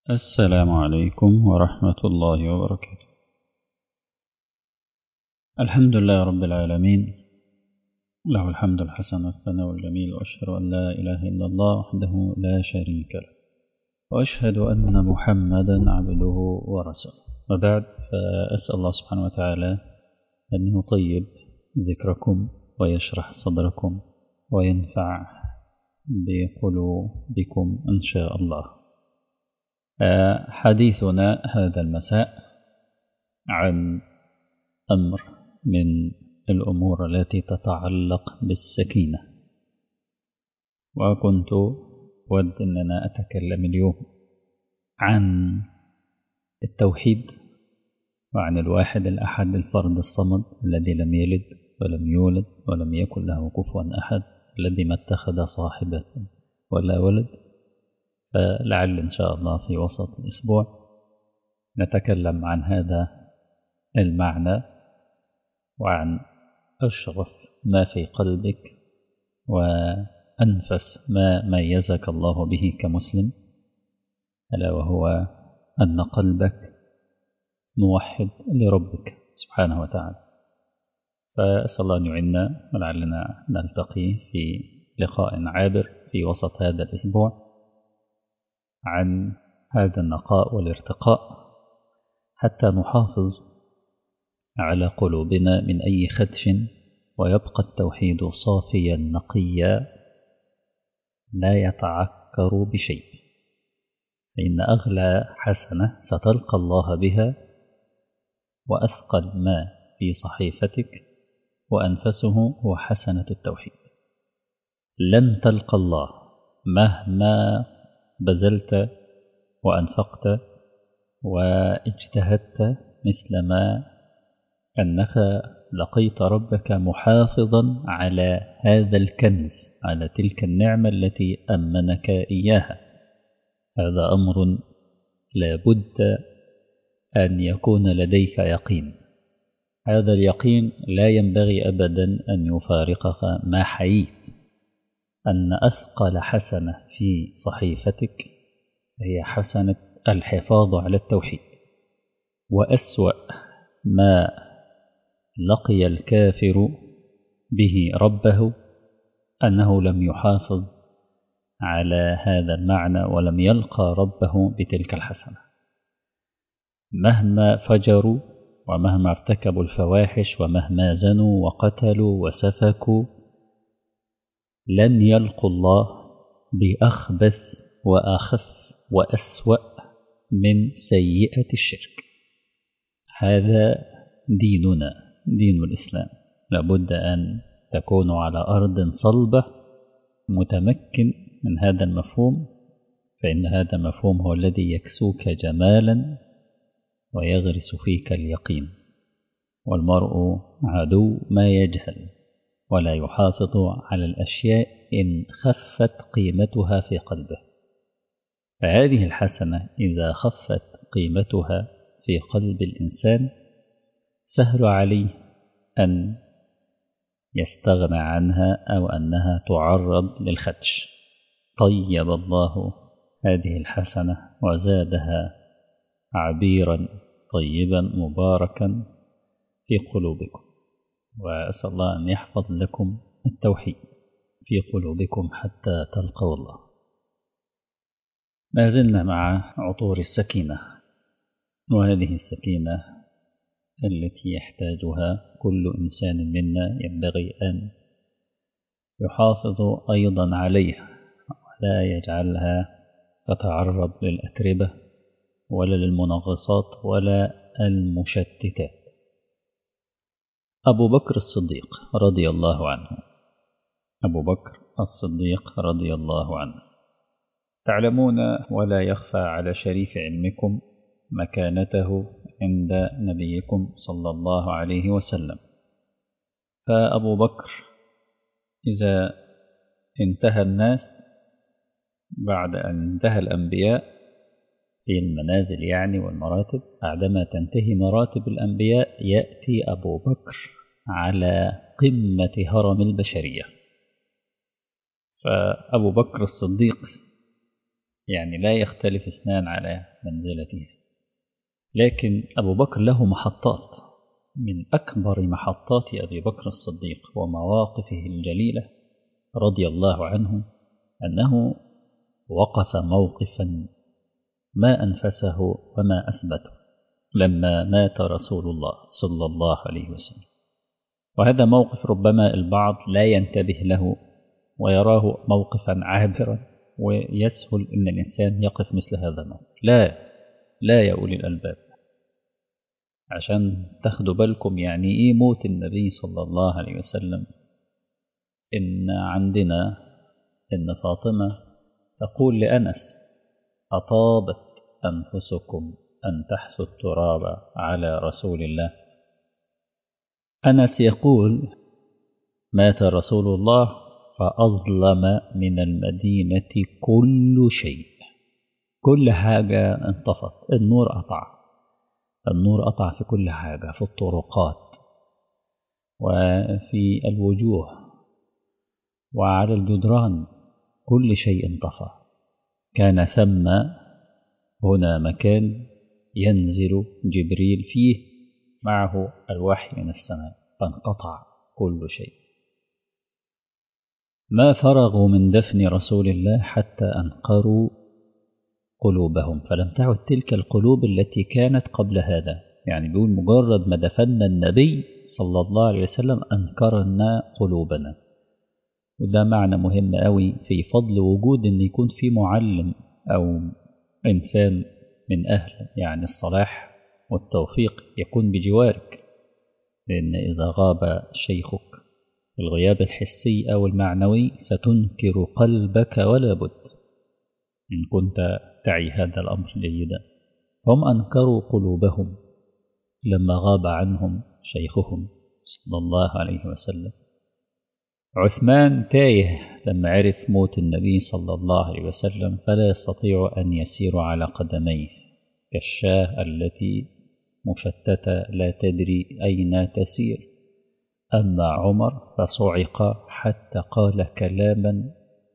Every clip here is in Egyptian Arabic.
السلام عليكم ورحمة الله وبركاته الحمد لله رب العالمين له الحمد الحسن والثناء الجميل وأشهد أن لا إله إلا الله وحده لا شريك له وأشهد أن محمدا عبده ورسوله وبعد فأسأل الله سبحانه وتعالى أن يطيب ذكركم ويشرح صدركم وينفع بقلوبكم إن شاء الله حديثنا هذا المساء عن أمر من الأمور التي تتعلق بالسكينة وكنت ود أننا أتكلم اليوم عن التوحيد وعن الواحد الأحد الفرد الصمد الذي لم يلد ولم يولد ولم يكن له كفوا أحد الذي ما اتخذ صاحبة ولا ولد فلعل إن شاء الله في وسط الأسبوع نتكلم عن هذا المعنى وعن أشرف ما في قلبك وأنفس ما ميزك الله به كمسلم ألا وهو أن قلبك موحد لربك سبحانه وتعالى فأسأل الله أن يعيننا ولعلنا نلتقي في لقاء عابر في وسط هذا الأسبوع عن هذا النقاء والارتقاء حتى نحافظ على قلوبنا من أي خدش ويبقى التوحيد صافيا نقيا لا يتعكر بشيء فإن أغلى حسنة ستلقى الله بها وأثقل ما في صحيفتك وأنفسه هو حسنة التوحيد لن تلقى الله مهما بذلت وأنفقت واجتهدت مثل ما أنك لقيت ربك محافظا على هذا الكنز على تلك النعمة التي أمنك إياها هذا أمر لابد أن يكون لديك يقين هذا اليقين لا ينبغي أبدا أن يفارقك ما حييت أن أثقل حسنة في صحيفتك هي حسنة الحفاظ على التوحيد وأسوأ ما لقي الكافر به ربه أنه لم يحافظ على هذا المعنى ولم يلقى ربه بتلك الحسنة مهما فجروا ومهما ارتكبوا الفواحش ومهما زنوا وقتلوا وسفكوا لن يلقوا الله بأخبث وأخف وأسوأ من سيئة الشرك هذا ديننا دين الإسلام لابد أن تكونوا على أرض صلبة متمكن من هذا المفهوم فإن هذا المفهوم هو الذي يكسوك جمالا ويغرس فيك اليقين والمرء عدو ما يجهل ولا يحافظ على الأشياء إن خفت قيمتها في قلبه فهذه الحسنة إذا خفت قيمتها في قلب الإنسان سهل عليه أن يستغنى عنها أو أنها تعرض للخدش طيب الله هذه الحسنة وزادها عبيرا طيبا مباركا في قلوبكم وأسأل الله أن يحفظ لكم التوحيد في قلوبكم حتى تلقوا الله ما زلنا مع عطور السكينة وهذه السكينة التي يحتاجها كل إنسان منا ينبغي أن يحافظ أيضا عليها ولا يجعلها تتعرض للأتربة ولا للمنغصات ولا المشتتات أبو بكر الصديق رضي الله عنه أبو بكر الصديق رضي الله عنه تعلمون ولا يخفى على شريف علمكم مكانته عند نبيكم صلى الله عليه وسلم فأبو بكر إذا انتهى الناس بعد أن انتهى الأنبياء في المنازل يعني والمراتب بعدما تنتهي مراتب الأنبياء يأتي أبو بكر على قمة هرم البشرية فأبو بكر الصديق يعني لا يختلف اثنان على منزلته لكن أبو بكر له محطات من أكبر محطات أبي بكر الصديق ومواقفه الجليلة رضي الله عنه أنه وقف موقفا ما أنفسه وما أثبته لما مات رسول الله صلى الله عليه وسلم وهذا موقف ربما البعض لا ينتبه له ويراه موقفا عابرا ويسهل أن الإنسان يقف مثل هذا الموقف لا لا يا أولي الألباب عشان تاخدوا بالكم يعني إيه موت النبي صلى الله عليه وسلم إن عندنا إن فاطمة تقول لأنس أطابت أنفسكم أن تحثوا التراب على رسول الله أنس يقول مات رسول الله فأظلم من المدينة كل شيء كل حاجة انطفت النور قطع النور قطع في كل حاجة في الطرقات وفي الوجوه وعلى الجدران كل شيء انطفى كان ثم هنا مكان ينزل جبريل فيه معه الوحي من السماء فانقطع كل شيء ما فرغوا من دفن رسول الله حتى أنقروا قلوبهم فلم تعد تلك القلوب التي كانت قبل هذا يعني بيقول مجرد ما دفنا النبي صلى الله عليه وسلم أنكرنا قلوبنا وده معنى مهم قوي في فضل وجود ان يكون في معلم او انسان من اهل يعني الصلاح والتوفيق يكون بجوارك لان اذا غاب شيخك الغياب الحسي او المعنوي ستنكر قلبك ولا بد ان كنت تعي هذا الامر جيدا هم انكروا قلوبهم لما غاب عنهم شيخهم صلى الله عليه وسلم عثمان تايه لما عرف موت النبي صلى الله عليه وسلم فلا يستطيع أن يسير على قدميه كالشاة التي مشتتة لا تدري أين تسير أما عمر فصعق حتى قال كلاما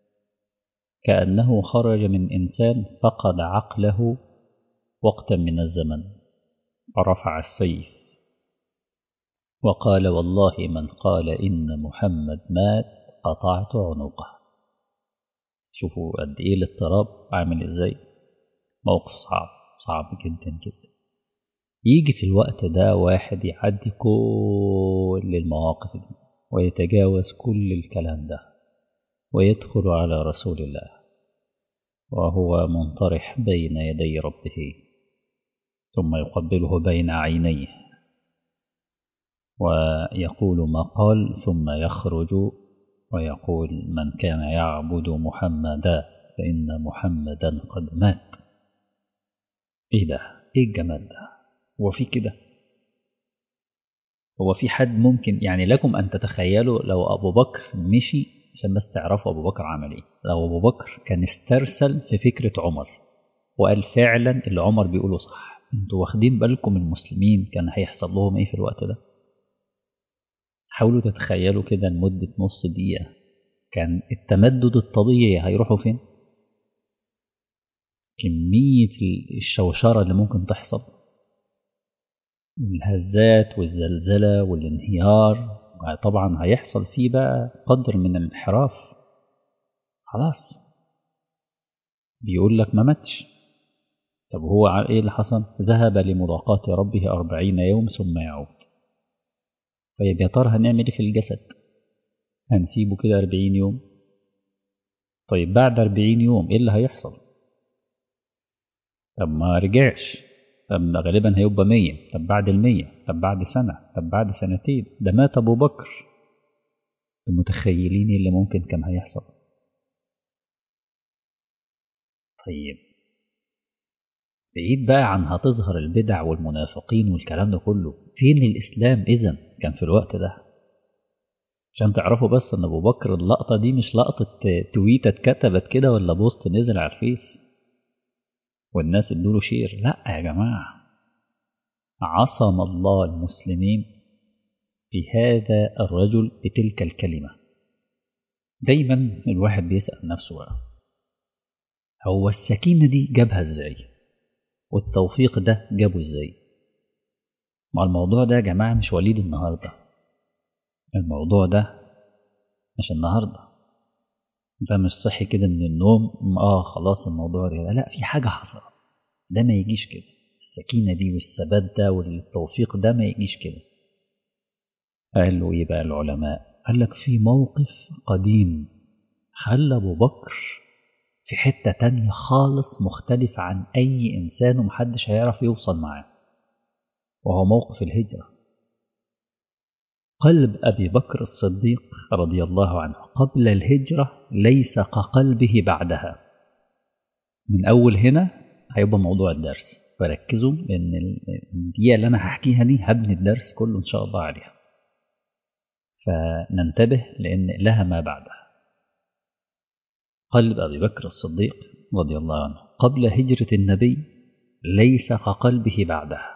كأنه خرج من إنسان فقد عقله وقتا من الزمن فرفع السيف وقال والله من قال إن محمد مات قطعت عنقه شوفوا قد إيه الاضطراب عامل إزاي موقف صعب صعب جدا جدا يجي في الوقت ده واحد يعدي كل المواقف دي ويتجاوز كل الكلام ده ويدخل على رسول الله وهو منطرح بين يدي ربه ثم يقبله بين عينيه ويقول ما قال ثم يخرج ويقول من كان يعبد محمدا فإن محمدا قد مات إيه ده؟ إيه الجمال ده؟ هو في كده؟ هو في حد ممكن يعني لكم أن تتخيلوا لو أبو بكر مشي عشان بس تعرفوا أبو بكر عمل إيه لو أبو بكر كان استرسل في فكرة عمر وقال فعلا اللي عمر بيقوله صح انتوا واخدين بالكم المسلمين كان هيحصل لهم ايه في الوقت ده حاولوا تتخيلوا كده لمدة نص دقيقة كان التمدد الطبيعي هيروحوا فين كمية الشوشرة اللي ممكن تحصل الهزات والزلزلة والانهيار طبعا هيحصل فيه بقى قدر من الانحراف خلاص بيقول لك ما ماتش طب هو ايه اللي حصل ذهب لملاقاة ربه أربعين يوم ثم يعود طيب يا ترى هنعمل ايه في الجسد هنسيبه كده أربعين يوم طيب بعد أربعين يوم ايه اللي هيحصل طب ما رجعش طب غالبا هيبقى مية طب بعد المية طب بعد سنة طب بعد سنتين ده مات أبو بكر انتوا متخيلين ايه اللي ممكن كان هيحصل طيب بعيد بقى عن هتظهر البدع والمنافقين والكلام ده كله فين الإسلام إذا كان في الوقت ده عشان تعرفوا بس ان ابو بكر اللقطه دي مش لقطه تويته اتكتبت كده ولا بوست نزل على الفيس والناس ادوا شير لا يا جماعه عصم الله المسلمين بهذا الرجل بتلك الكلمه دايما الواحد بيسال نفسه بقى هو السكينة دي جابها ازاي والتوفيق ده جابه ازاي ما الموضوع ده يا جماعة مش وليد النهاردة الموضوع ده مش النهاردة ده مش صحي كده من النوم اه خلاص الموضوع ده لا في حاجة حصلت ده ما يجيش كده السكينة دي والثبات ده والتوفيق ده ما يجيش كده قال له ايه بقى العلماء قال لك في موقف قديم خلى ابو بكر في حتة تانية خالص مختلف عن أي إنسان ومحدش هيعرف يوصل معاه وهو موقف الهجرة قلب أبي بكر الصديق رضي الله عنه قبل الهجرة ليس كقلبه بعدها من أول هنا هيبقى موضوع الدرس فركزوا لأن الدقيقة اللي أنا هحكيها دي هبني الدرس كله إن شاء الله عليها فننتبه لأن لها ما بعدها قلب أبي بكر الصديق رضي الله عنه قبل هجرة النبي ليس كقلبه بعدها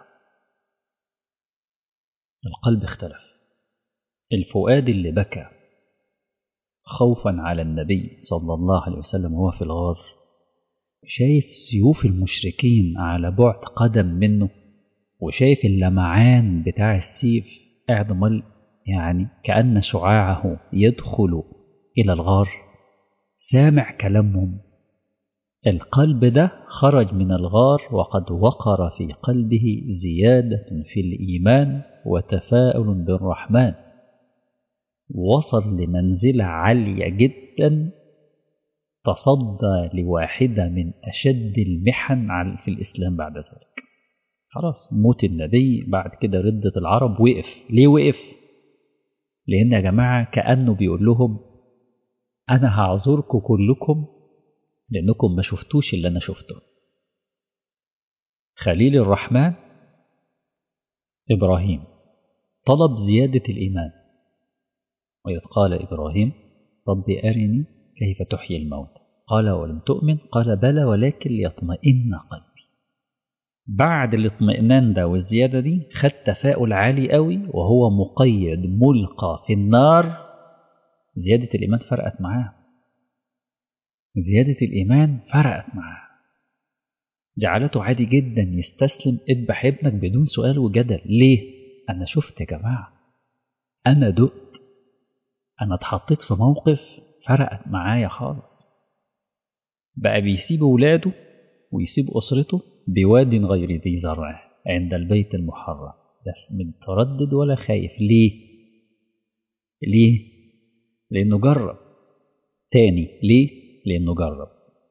القلب اختلف الفؤاد اللي بكى خوفا على النبي صلى الله عليه وسلم وهو في الغار شايف سيوف المشركين على بعد قدم منه وشايف اللمعان بتاع السيف قاعد مل يعني كأن شعاعه يدخل إلى الغار سامع كلامهم القلب ده خرج من الغار وقد وقر في قلبه زيادة في الإيمان وتفاؤل بالرحمن وصل لمنزلة عالية جدا تصدى لواحدة من أشد المحن في الإسلام بعد ذلك خلاص موت النبي بعد كده ردة العرب وقف ليه وقف لأن يا جماعة كأنه بيقول لهم أنا هعذركم كلكم لأنكم ما شفتوش اللي أنا شفته خليل الرحمن إبراهيم طلب زيادة الإيمان وإذ قال إبراهيم ربي أرني كيف تحيي الموت قال ولم تؤمن قال بلى ولكن ليطمئن قلبي بعد الاطمئنان ده والزيادة دي خد تفاؤل عالي قوي وهو مقيد ملقى في النار زيادة الإيمان فرقت معاه زيادة الإيمان فرقت معاه جعلته عادي جدا يستسلم اذبح ابنك بدون سؤال وجدل ليه؟ أنا شفت يا جماعة أنا دقت أنا اتحطيت في موقف فرقت معايا خالص بقى بيسيب ولاده ويسيب أسرته بواد غير ذي زرع عند البيت المحرم ده متردد ولا خايف ليه؟ ليه؟ لأنه جرب تاني ليه؟ لأنه جرب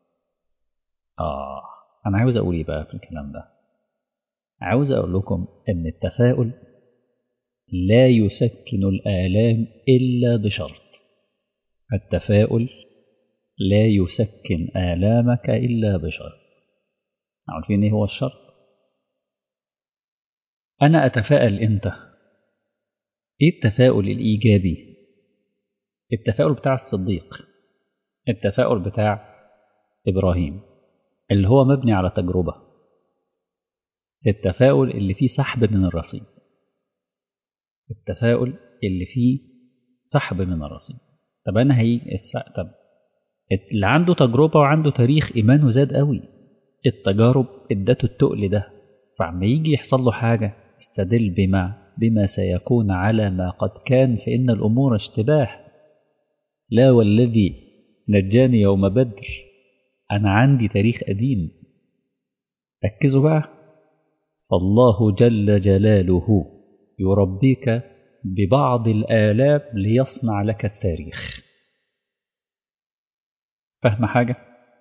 آه أنا عاوز أقول إيه بقى في الكلام ده عاوز أقول لكم إن التفاؤل لا يسكن الآلام إلا بشرط التفاؤل لا يسكن آلامك إلا بشرط عارفين إيه هو الشرط أنا أتفائل إمتى إيه التفاؤل الإيجابي التفاؤل بتاع الصديق التفاؤل بتاع إبراهيم اللي هو مبني على تجربة التفاؤل اللي فيه سحب من الرصيد التفاؤل اللي فيه سحب من الرصيد طب أنا هي طب اللي عنده تجربة وعنده تاريخ إيمانه زاد قوي التجارب ادته التقل ده فعما يجي يحصل له حاجة استدل بما بما سيكون على ما قد كان فإن الأمور اشتباه لا والذي نجاني يوم بدر أنا عندي تاريخ قديم ركزوا بقى فالله جل جلاله يربيك ببعض الآلام ليصنع لك التاريخ فاهم حاجة؟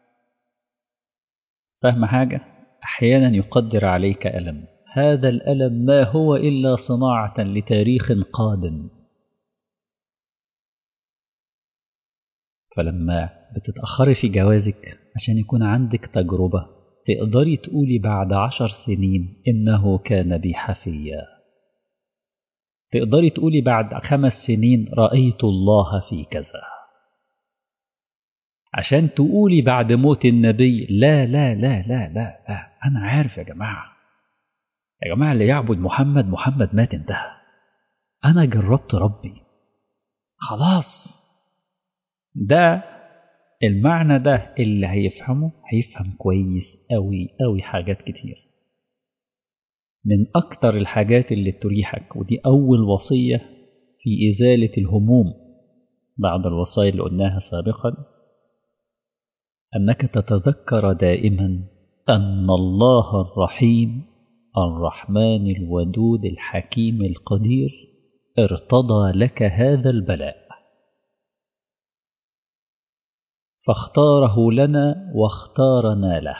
فاهم حاجة؟ أحيانا يقدر عليك ألم هذا الألم ما هو إلا صناعة لتاريخ قادم فلما بتتأخري في جوازك عشان يكون عندك تجربة تقدري تقولي بعد عشر سنين إنه كان بي حفيا تقدري تقولي بعد خمس سنين رأيت الله في كذا عشان تقولي بعد موت النبي لا لا لا لا لا لا أنا عارف يا جماعة يا جماعة اللي يعبد محمد محمد مات انتهى أنا جربت ربي خلاص ده المعنى ده اللي هيفهمه هيفهم كويس أوي أوي حاجات كتير من أكتر الحاجات اللي تريحك ودي أول وصية في إزالة الهموم بعد الوصايا اللي قلناها سابقا أنك تتذكر دائما أن الله الرحيم الرحمن الودود الحكيم القدير ارتضى لك هذا البلاء فاختاره لنا واختارنا له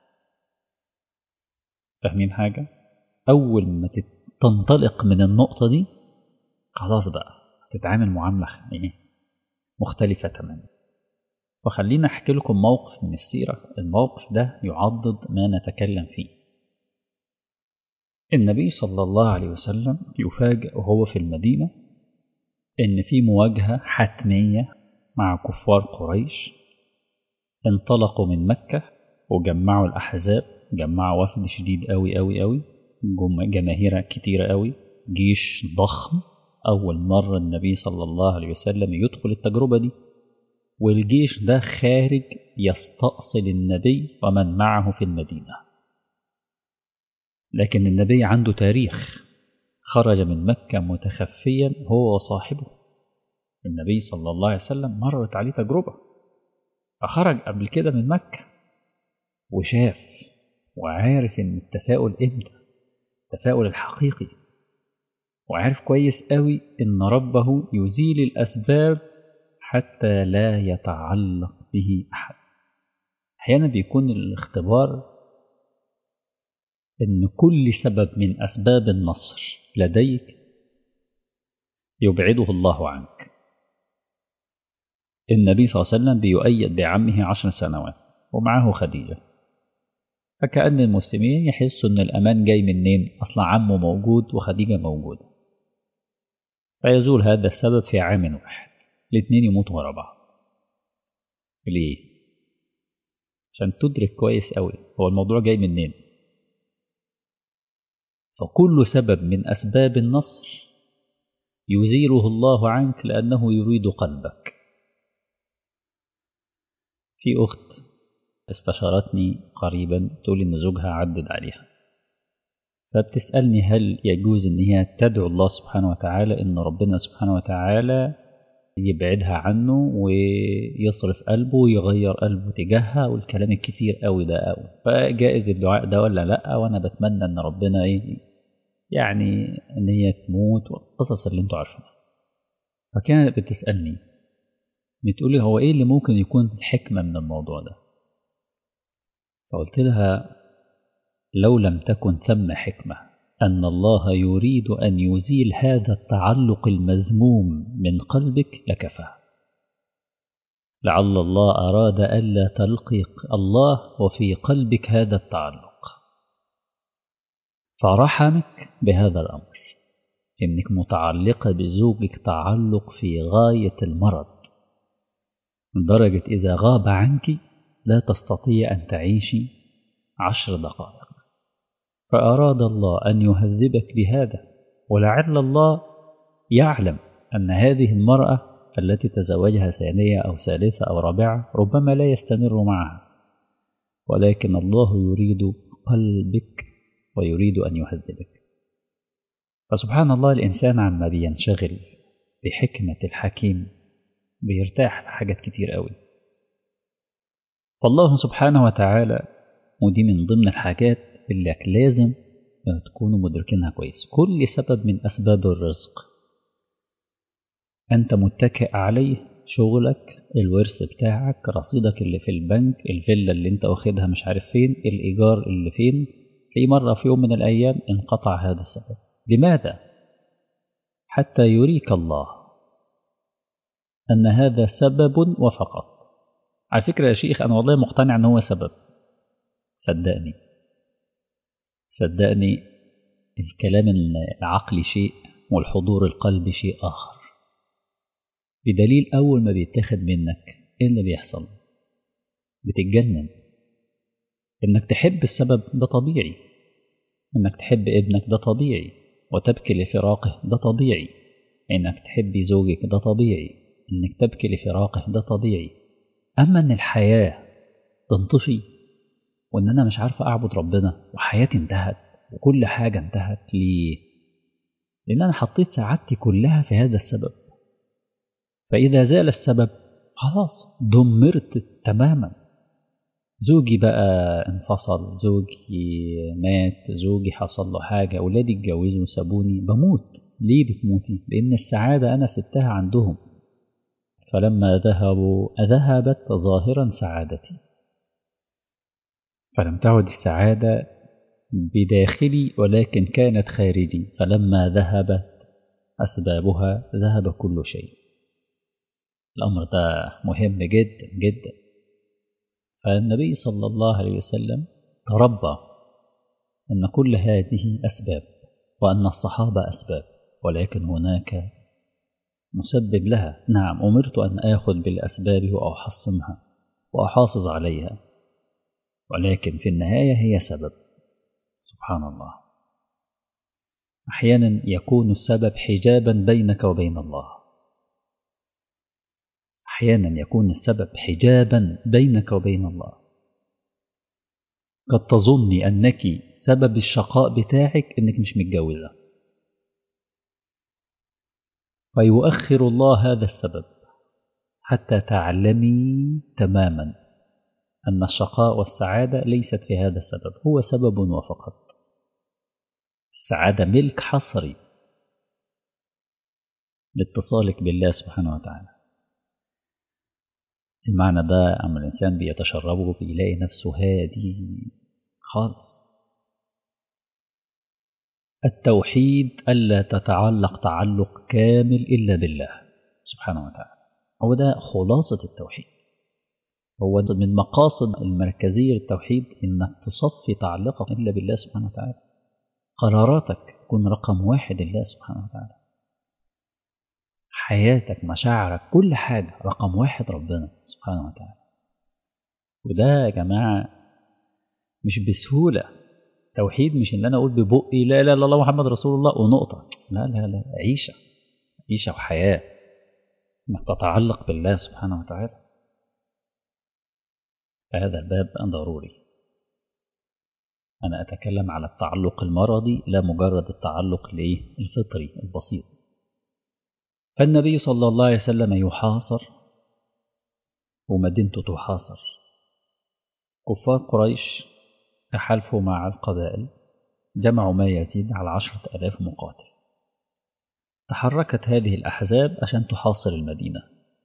فاهمين حاجة؟ أول ما تنطلق من النقطة دي خلاص بقى تتعامل معاملة إيه؟ مختلفة تماما وخلينا أحكي لكم موقف من السيرة الموقف ده يعضد ما نتكلم فيه النبي صلى الله عليه وسلم يفاجأ وهو في المدينة إن في مواجهة حتمية مع كفار قريش انطلقوا من مكة وجمعوا الأحزاب جمعوا وفد شديد أوي أوي أوي جماهير كتيرة أوي جيش ضخم أول مرة النبي صلى الله عليه وسلم يدخل التجربة دي والجيش ده خارج يستأصل النبي ومن معه في المدينة لكن النبي عنده تاريخ خرج من مكة متخفيا هو وصاحبه النبي صلى الله عليه وسلم مرت عليه تجربة فخرج قبل كده من مكة وشاف وعارف ان التفاؤل امتى التفاؤل الحقيقي وعارف كويس قوي ان ربه يزيل الاسباب حتى لا يتعلق به احد احيانا بيكون الاختبار ان كل سبب من اسباب النصر لديك يبعده الله عنك النبي صلى الله عليه وسلم بيؤيد بعمه عشر سنوات ومعه خديجة فكأن المسلمين يحسوا أن الأمان جاي منين أصلا عمه موجود وخديجة موجودة فيزول هذا السبب في عام واحد الاثنين يموتوا ورا بعض ليه؟ عشان تدرك كويس قوي هو الموضوع جاي منين فكل سبب من أسباب النصر يزيله الله عنك لأنه يريد قلبك في أخت استشارتني قريبا تقول إن زوجها عدد عليها فبتسألني هل يجوز إن هي تدعو الله سبحانه وتعالى إن ربنا سبحانه وتعالى يبعدها عنه ويصرف قلبه ويغير قلبه تجاهها والكلام الكتير قوي ده قوي فجائز الدعاء ده ولا لا وانا بتمنى ان ربنا ايه يعني ان هي تموت والقصص اللي انتوا عارفينها فكانت بتسالني بتقولي هو ايه اللي ممكن يكون الحكمه من الموضوع ده فقلت لها لو لم تكن ثم حكمه أن الله يريد أن يزيل هذا التعلق المذموم من قلبك لكفى لعل الله أراد ألا تلقي الله وفي قلبك هذا التعلق فرحمك بهذا الأمر إنك متعلقة بزوجك تعلق في غاية المرض لدرجة إذا غاب عنك لا تستطيع أن تعيشي عشر دقائق فأراد الله أن يهذبك بهذا ولعل الله يعلم أن هذه المرأة التي تزوجها ثانية أو ثالثة أو رابعة ربما لا يستمر معها ولكن الله يريد قلبك ويريد أن يهذبك فسبحان الله الإنسان عما بينشغل بحكمة الحكيم بيرتاح في حاجات كتير قوي فالله سبحانه وتعالى ودي من ضمن الحاجات اللي لازم تكونوا مدركينها كويس كل سبب من أسباب الرزق أنت متكئ عليه شغلك الورث بتاعك رصيدك اللي في البنك الفيلا اللي انت واخدها مش عارف فين الإيجار اللي فين في مرة في يوم من الأيام انقطع هذا السبب لماذا؟ حتى يريك الله أن هذا سبب وفقط على فكرة يا شيخ أنا والله مقتنع أن هو سبب صدقني صدقني الكلام العقلي شيء والحضور القلبي شيء آخر بدليل أول ما بيتاخد منك إيه اللي بيحصل بتتجنن إنك تحب السبب ده طبيعي إنك تحب ابنك ده طبيعي وتبكي لفراقه ده طبيعي إنك تحبي زوجك ده طبيعي إنك تبكي لفراقه ده طبيعي أما أن الحياة تنطفي وأن أنا مش عارفة أعبد ربنا وحياتي انتهت وكل حاجة انتهت ليه؟ لأن أنا حطيت سعادتي كلها في هذا السبب فإذا زال السبب خلاص دمرت تماما زوجي بقى انفصل زوجي مات زوجي حصل له حاجة أولادي اتجوزوا وسابوني بموت ليه بتموتي؟ لأن السعادة أنا سبتها عندهم فلما ذهبوا ذهبت ظاهرا سعادتي فلم تعد السعادة بداخلي ولكن كانت خارجي فلما ذهبت أسبابها ذهب كل شيء الأمر ده مهم جدا جدا فالنبي صلى الله عليه وسلم تربى أن كل هذه أسباب وأن الصحابة أسباب ولكن هناك مسبب لها نعم أمرت أن آخذ بالأسباب وأحصنها وأحافظ عليها ولكن في النهاية هي سبب سبحان الله أحيانا يكون السبب حجابا بينك وبين الله أحيانا يكون السبب حجابا بينك وبين الله قد تظني أنك سبب الشقاء بتاعك أنك مش متجوزة فيؤخر الله هذا السبب حتى تعلمي تماما أن الشقاء والسعادة ليست في هذا السبب هو سبب وفقط السعادة ملك حصري لاتصالك بالله سبحانه وتعالى المعنى ده أما الإنسان بيتشربه بيلاقي نفسه هادي خالص التوحيد ألا تتعلق تعلق كامل إلا بالله سبحانه وتعالى هو ده خلاصة التوحيد هو ده من مقاصد المركزية للتوحيد إنك تصفي تعلقك إلا بالله سبحانه وتعالى قراراتك تكون رقم واحد لله سبحانه وتعالى حياتك مشاعرك كل حاجة رقم واحد ربنا سبحانه وتعالى وده يا جماعة مش بسهولة توحيد مش ان انا اقول ببقي لا اله الا الله محمد رسول الله ونقطة لا لا لا عيشة عيشة وحياة انك تتعلق بالله سبحانه وتعالى فهذا الباب ضروري أنا أتكلم على التعلق المرضي لا مجرد التعلق الفطري البسيط فالنبي صلى الله عليه وسلم يحاصر ومدينته تحاصر كفار قريش تحالفوا مع القبائل جمعوا ما يزيد على عشرة ألاف مقاتل تحركت هذه الأحزاب عشان تحاصر المدينة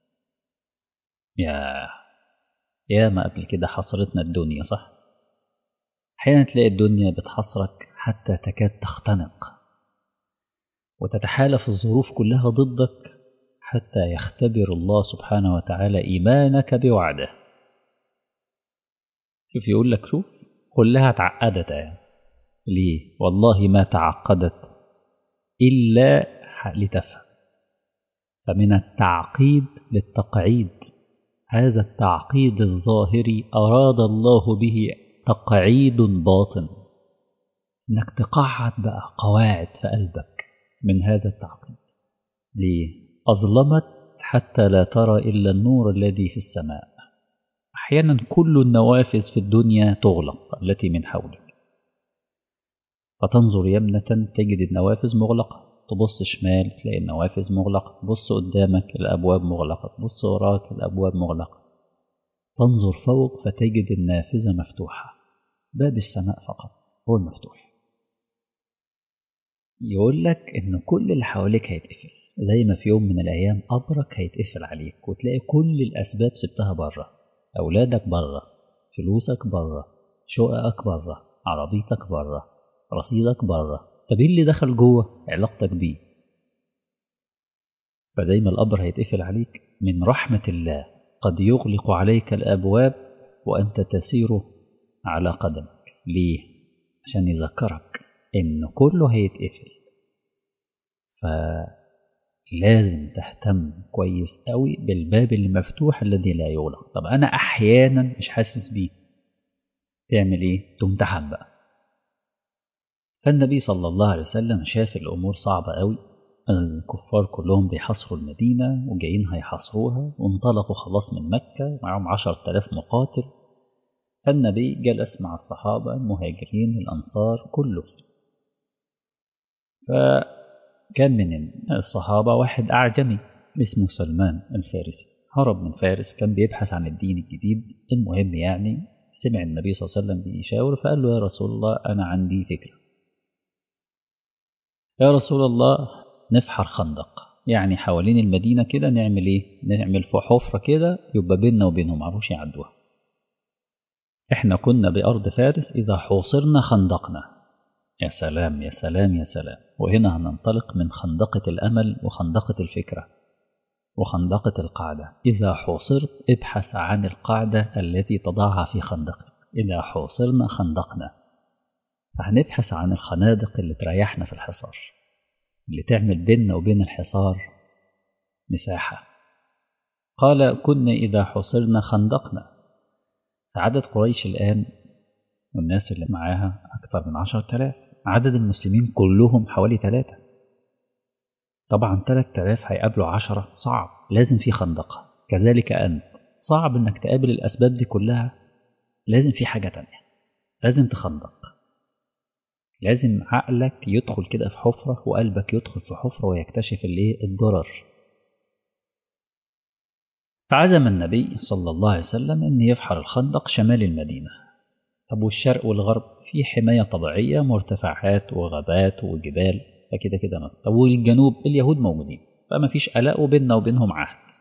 يا يا ما قبل كده حصرتنا الدنيا صح أحيانا تلاقي الدنيا بتحصرك حتى تكاد تختنق وتتحالف الظروف كلها ضدك حتى يختبر الله سبحانه وتعالى إيمانك بوعده شوف يقول لك شوف كلها تعقدت يعني. ليه والله ما تعقدت إلا لتفهم فمن التعقيد للتقعيد هذا التعقيد الظاهري أراد الله به تقعيد باطن إنك تقعد بقى قواعد في قلبك من هذا التعقيد ليه؟ أظلمت حتى لا ترى إلا النور الذي في السماء أحيانا كل النوافذ في الدنيا تغلق التي من حولك فتنظر يمنة تجد النوافذ مغلقة تبص شمال تلاقي النوافذ مغلقة تبص قدامك الأبواب مغلقة تبص وراك الأبواب مغلقة تنظر فوق فتجد النافذة مفتوحة باب السماء فقط هو المفتوح يقول لك إن كل اللي حواليك هيتقفل زي ما في يوم من الأيام قبرك هيتقفل عليك وتلاقي كل الأسباب سبتها بره أولادك بره فلوسك بره شققك بره عربيتك بره رصيدك بره طب ايه اللي دخل جوه علاقتك بيه فزي ما القبر هيتقفل عليك من رحمة الله قد يغلق عليك الأبواب وأنت تسير على قدمك ليه؟ عشان يذكرك إن كله هيتقفل فلازم تهتم كويس قوي بالباب اللي مفتوح الذي لا يغلق طب أنا أحيانا مش حاسس بيه تعمل إيه؟ تمتحن بقى فالنبي صلى الله عليه وسلم شاف الأمور صعبة قوي الكفار كلهم بيحاصروا المدينة وجايين هيحاصروها وانطلقوا خلاص من مكة معهم عشر تلاف مقاتل فالنبي جلس مع الصحابة المهاجرين الأنصار كله فكان من الصحابة واحد أعجمي اسمه سلمان الفارسي هرب من فارس كان بيبحث عن الدين الجديد المهم يعني سمع النبي صلى الله عليه وسلم بيشاور فقال له يا رسول الله أنا عندي فكرة يا رسول الله نفحر خندق يعني حوالين المدينة كده نعمل ايه نعمل في حفرة كده يبقى بيننا وبينهم معرفوش يعدوها احنا كنا بأرض فارس إذا حوصرنا خندقنا يا سلام يا سلام يا سلام وهنا هننطلق من خندقة الأمل وخندقة الفكرة وخندقة القاعدة إذا حوصرت ابحث عن القاعدة التي تضعها في خندقك إذا حوصرنا خندقنا فهنبحث عن الخنادق اللي تريحنا في الحصار اللي تعمل بيننا وبين الحصار مساحة قال كنا إذا حصرنا خندقنا عدد قريش الآن والناس اللي معاها أكثر من عشر تلاف عدد المسلمين كلهم حوالي ثلاثة طبعا ثلاث تلاف هيقابلوا عشرة صعب لازم في خندقة كذلك أنت صعب إنك تقابل الأسباب دي كلها لازم في حاجة تانية لازم تخندق لازم عقلك يدخل كده في حفرة وقلبك يدخل في حفرة ويكتشف الايه الضرر فعزم النبي صلى الله عليه وسلم أن يفحر الخندق شمال المدينة طب والشرق والغرب في حماية طبيعية مرتفعات وغابات وجبال فكده كده ما طب والجنوب اليهود موجودين فما فيش قلق وبيننا وبينهم عهد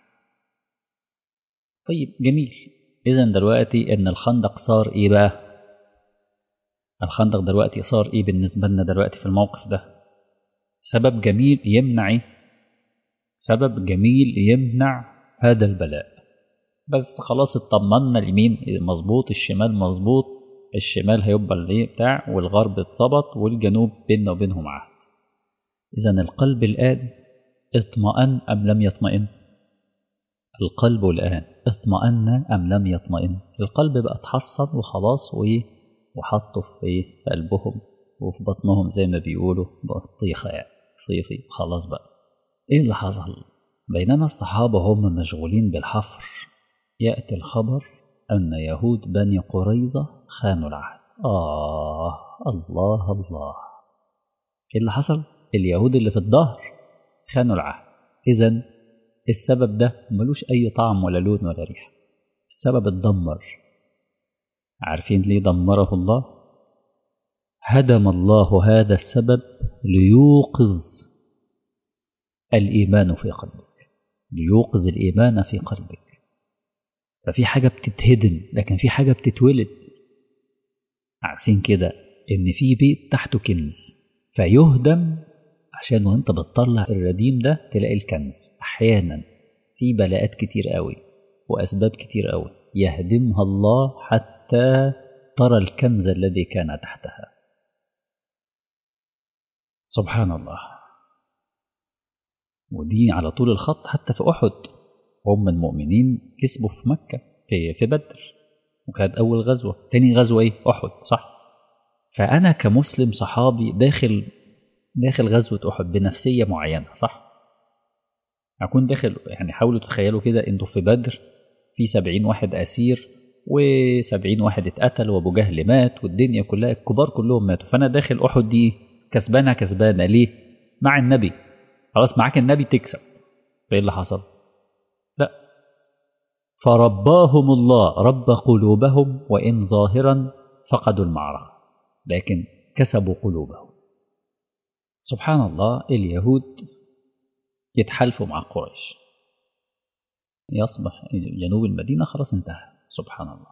طيب جميل إذا دلوقتي إن الخندق صار إيه بقى الخندق دلوقتي صار إيه بالنسبة لنا دلوقتي في الموقف ده سبب جميل يمنع إيه؟ سبب جميل يمنع هذا البلاء بس خلاص اطمنا اليمين مظبوط الشمال مظبوط الشمال هيبقى الايه بتاع والغرب اتظبط والجنوب بيننا وبينهم عهد اذا القلب الان اطمأن ام لم يطمئن القلب الان اطمأن ام لم يطمئن القلب بقى اتحصن وخلاص وايه وحطه في ايه في قلبهم وفي بطنهم زي ما بيقولوا بطيخه يعني صيفي خلاص بقى ايه اللي حصل بينما الصحابة هم مشغولين بالحفر يأتي الخبر أن يهود بني قريظة خانوا العهد آه الله الله إيه اللي حصل؟ اليهود اللي في الظهر خانوا العهد إذا السبب ده ملوش أي طعم ولا لون ولا ريحة السبب اتدمر عارفين ليه دمره الله؟ هدم الله هذا السبب ليوقظ الإيمان في قلبك ليوقظ الإيمان في قلبك ففي حاجة بتتهدم لكن في حاجة بتتولد عارفين كده إن في بيت تحته كنز فيهدم عشان وانت بتطلع الرديم ده تلاقي الكنز أحيانا في بلاءات كتير قوي وأسباب كتير قوي يهدمها الله حتى ترى الكنز الذي كان تحتها سبحان الله ودي على طول الخط حتى في أحد هم المؤمنين كسبوا في مكة في في بدر وكانت أول غزوة تاني غزوة إيه أحد صح فأنا كمسلم صحابي داخل داخل غزوة أحد بنفسية معينة صح أكون داخل يعني حاولوا تتخيلوا كده أنتوا في بدر في سبعين واحد أسير وسبعين واحد اتقتل وأبو جهل مات والدنيا كلها الكبار كلهم ماتوا فأنا داخل أحد دي كسبانة كسبانة ليه؟ مع النبي خلاص معاك النبي تكسب فايه اللي حصل لا فرباهم الله رب قلوبهم وإن ظاهرا فقدوا المعركة لكن كسبوا قلوبهم سبحان الله اليهود يتحالفوا مع قريش يصبح جنوب المدينة خلاص انتهى سبحان الله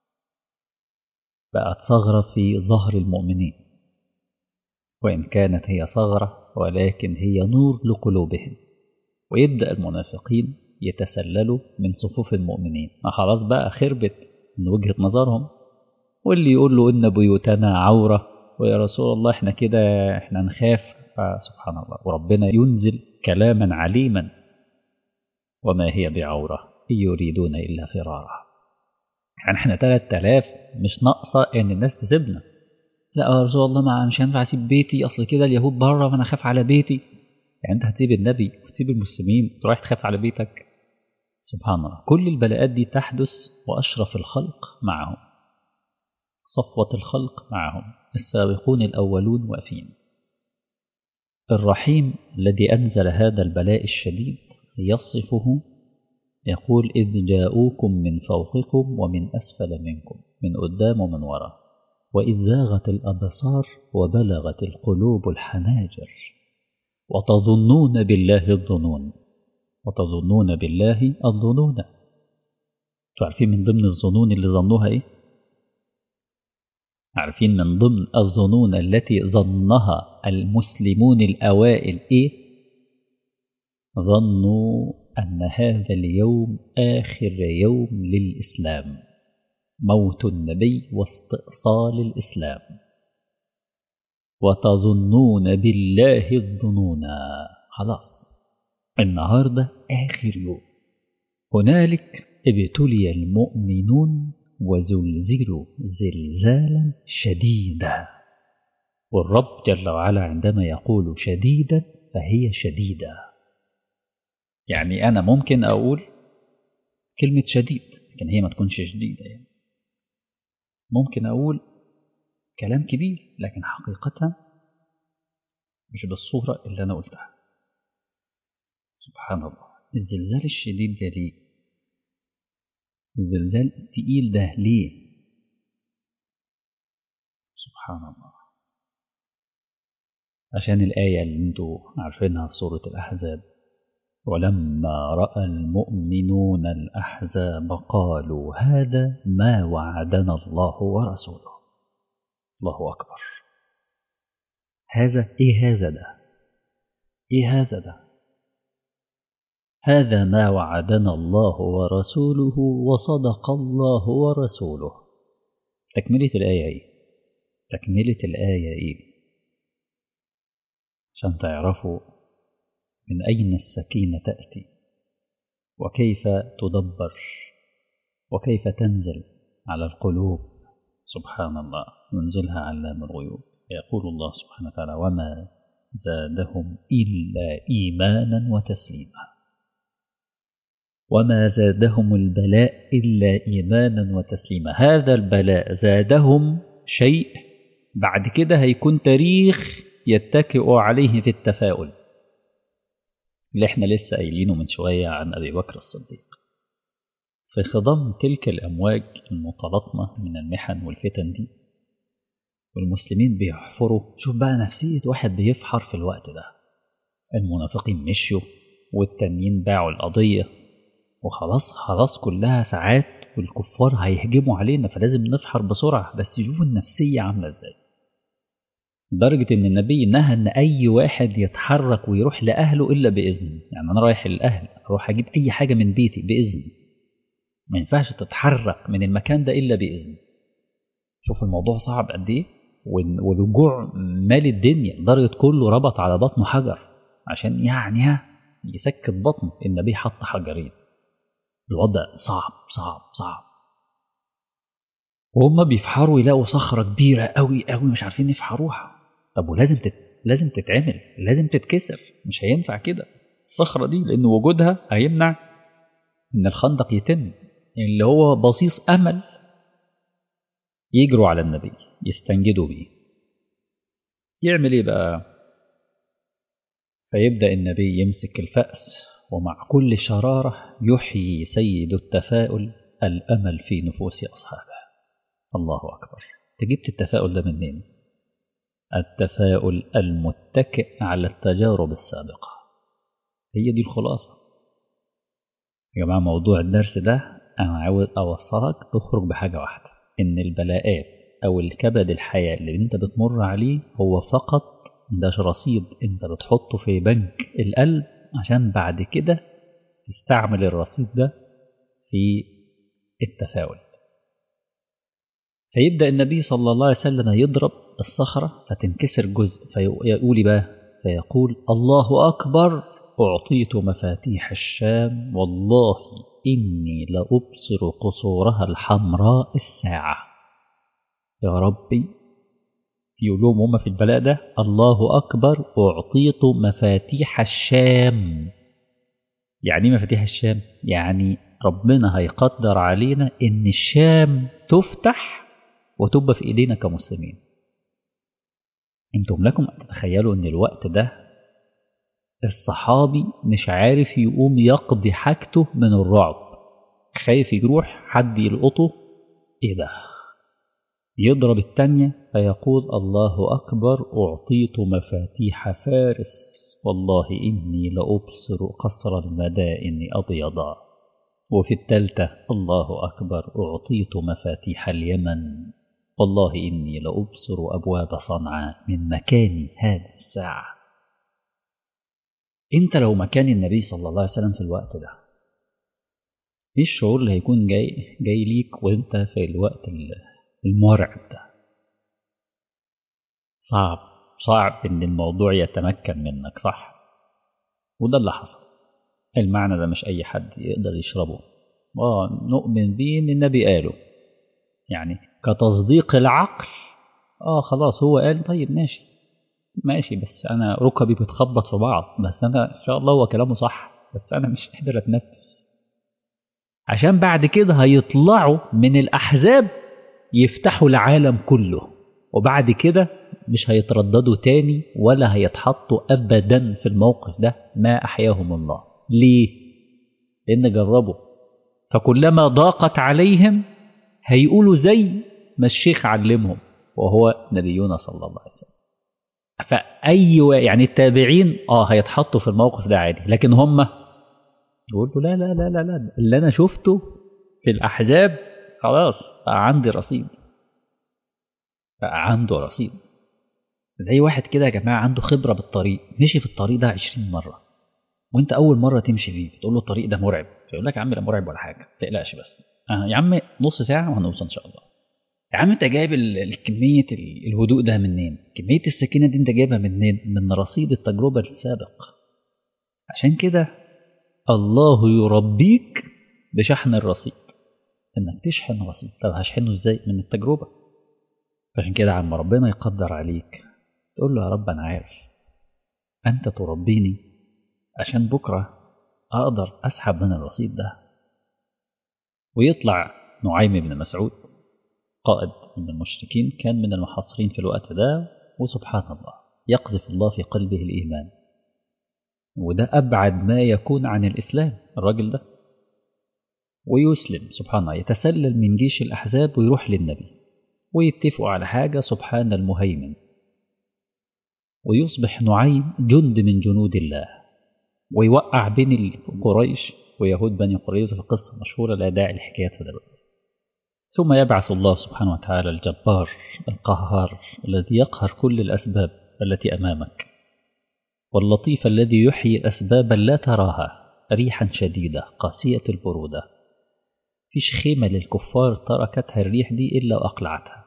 بقت ثغرة في ظهر المؤمنين وإن كانت هي ثغرة ولكن هي نور لقلوبهم ويبدأ المنافقين يتسللوا من صفوف المؤمنين ما خلاص بقى خربت من وجهة نظرهم واللي يقول له إن بيوتنا عورة ويا رسول الله احنا كده احنا نخاف سبحان الله وربنا ينزل كلاما عليما وما هي بعورة إن يريدون إلا فرارا يعني احنا 3000 مش ناقصة إن الناس تسيبنا لا يا رسول الله ما مش هينفع اسيب بيتي اصل كده اليهود بره وانا اخاف على بيتي يعني أنت هتسيب النبي وتسيب المسلمين وتروح تخاف على بيتك سبحان الله كل البلاءات دي تحدث وأشرف الخلق معهم صفوة الخلق معهم السابقون الأولون واقفين الرحيم الذي أنزل هذا البلاء الشديد يصفه يقول إذ جاءوكم من فوقكم ومن أسفل منكم من قدام ومن وراء وإذ زاغت الأبصار وبلغت القلوب الحناجر وتظنون بالله الظنون وتظنون بالله الظنون تعرفين من ضمن الظنون اللي ظنوها إيه؟ عارفين من ضمن الظنون التي ظنها المسلمون الأوائل إيه؟ ظنوا أن هذا اليوم آخر يوم للإسلام موت النبي واستئصال الإسلام وتظنون بالله الظنون خلاص النهاردة آخر يوم هنالك ابتلي المؤمنون وزلزلوا زلزالا شديدا والرب جل وعلا عندما يقول شديدا فهي شديدة يعني أنا ممكن أقول كلمة شديد لكن هي ما تكونش شديدة يعني ممكن أقول كلام كبير لكن حقيقتها مش بالصورة اللي أنا قلتها سبحان الله الزلزال الشديد ده ليه الزلزال التقيل ده ليه سبحان الله عشان الآية اللي انتوا عارفينها في سورة الأحزاب ولما رأى المؤمنون الأحزاب قالوا هذا ما وعدنا الله ورسوله الله أكبر هذا إيه هذا ده إيه هذا ده هذا ما وعدنا الله ورسوله وصدق الله ورسوله تكملة الآية إيه تكملة الآية إيه عشان تعرفوا من أين السكينة تأتي وكيف تدبر وكيف تنزل على القلوب سبحان الله ينزلها علام الغيوب يقول الله سبحانه وتعالى وما زادهم إلا إيمانا وتسليما وما زادهم البلاء إلا إيمانا وتسليما هذا البلاء زادهم شيء بعد كده هيكون تاريخ يتكئ عليه في التفاؤل اللي احنا لسه قايلينه من شوية عن أبي بكر الصديق في خضم تلك الأمواج المتلاطمة من المحن والفتن دي والمسلمين بيحفروا شوف بقى نفسية واحد بيفحر في الوقت ده المنافقين مشيوا والتانيين باعوا القضية وخلاص خلاص كلها ساعات والكفار هيهجموا علينا فلازم نفحر بسرعة بس شوفوا النفسية عاملة ازاي لدرجة إن النبي نهى إن أي واحد يتحرك ويروح لأهله إلا بإذن، يعني أنا رايح الأهل أروح أجيب أي حاجة من بيتي بإذن. ما ينفعش تتحرك من المكان ده إلا بإذن. شوف الموضوع صعب قد إيه؟ والجوع مال الدنيا لدرجة كله ربط على بطنه حجر عشان يعني ها يسكت بطنه النبي حط حجرين. الوضع صعب صعب صعب. وهم بيفحروا يلاقوا صخرة كبيرة قوي قوي مش عارفين يفحروها طب ولازم تت... لازم تتعمل لازم تتكسر مش هينفع كده الصخرة دي لأن وجودها هيمنع إن الخندق يتم اللي هو بصيص أمل يجروا على النبي يستنجدوا بيه يعمل إيه بقى فيبدأ النبي يمسك الفأس ومع كل شرارة يحيي سيد التفاؤل الأمل في نفوس أصحابه الله أكبر جبت التفاؤل ده منين التفاؤل المتكئ على التجارب السابقة هي دي الخلاصة يا جماعة موضوع الدرس ده أنا عاوز أوصلك تخرج بحاجة واحدة إن البلاءات أو الكبد الحياة اللي أنت بتمر عليه هو فقط ده رصيد أنت بتحطه في بنك القلب عشان بعد كده تستعمل الرصيد ده في التفاؤل فيبدأ النبي صلى الله عليه وسلم يضرب الصخرة فتنكسر جزء فيقول بقى فيقول الله أكبر أعطيت مفاتيح الشام والله إني لأبصر قصورها الحمراء الساعة يا ربي يقول لهم هم في البلاء ده الله أكبر أعطيت مفاتيح الشام يعني ايه مفاتيح الشام يعني ربنا هيقدر علينا ان الشام تفتح وتبقى في ايدينا كمسلمين انتم لكم ان تتخيلوا ان الوقت ده الصحابي مش عارف يقوم يقضي حاجته من الرعب خايف يروح حد يلقطه ايه ده يضرب التانية فيقول الله أكبر أعطيت مفاتيح فارس والله إني لأبصر قصر المدائن أبيضا وفي التالتة الله أكبر أعطيت مفاتيح اليمن والله إني لأبصر أبواب صنعاء من مكاني هذه الساعة أنت لو مكان النبي صلى الله عليه وسلم في الوقت ده إيه الشعور اللي هيكون جاي جاي ليك وأنت في الوقت المرعب ده صعب صعب ان الموضوع يتمكن منك صح وده اللي حصل المعنى ده مش اي حد يقدر يشربه اه نؤمن بيه ان النبي قاله يعني كتصديق العقل اه خلاص هو قال طيب ماشي ماشي بس انا ركبي بتخبط في بعض بس انا ان شاء الله هو كلامه صح بس انا مش قادر اتنفس عشان بعد كده هيطلعوا من الاحزاب يفتحوا العالم كله وبعد كده مش هيترددوا تاني ولا هيتحطوا ابدا في الموقف ده ما احياهم الله ليه لان جربوا فكلما ضاقت عليهم هيقولوا زي ما الشيخ علمهم وهو نبينا صلى الله عليه وسلم فاي يعني التابعين اه هيتحطوا في الموقف ده عادي لكن هم يقولوا لا لا لا لا لا اللي انا شفته في الاحزاب خلاص بقى عندي رصيد بقى عنده رصيد زي واحد كده يا جماعة عنده خبرة بالطريق مشي في الطريق ده عشرين مرة وانت أول مرة تمشي فيه تقول له الطريق ده مرعب فيقول لك يا عم لا مرعب ولا حاجة ما تقلقش بس آه يا عم نص ساعة وهنوصل إن شاء الله يا عم انت جايب كمية الهدوء ده منين كمية السكينة دي انت جايبها منين من رصيد التجربة السابق عشان كده الله يربيك بشحن الرصيد انك تشحن رصيد طب هشحنه ازاي من التجربه عشان كده عم ربنا يقدر عليك تقول له يا رب انا عارف انت تربيني عشان بكره اقدر اسحب من الرصيد ده ويطلع نعيم بن مسعود قائد من المشركين كان من المحاصرين في الوقت ده وسبحان الله يقذف الله في قلبه الايمان وده ابعد ما يكون عن الاسلام الراجل ده ويسلم سبحان الله يتسلل من جيش الأحزاب ويروح للنبي ويتفقوا على حاجة سبحان المهيمن ويصبح نعيم جند من جنود الله ويوقع بين قريش ويهود بني قريظة في قصة مشهورة لا داعي لحكايتها دلوقتي ثم يبعث الله سبحانه وتعالى الجبار القهار الذي يقهر كل الأسباب التي أمامك واللطيف الذي يحيي الأسباب لا تراها ريحا شديدة قاسية البرودة فيش خيمة للكفار تركتها الريح دي إلا وأقلعتها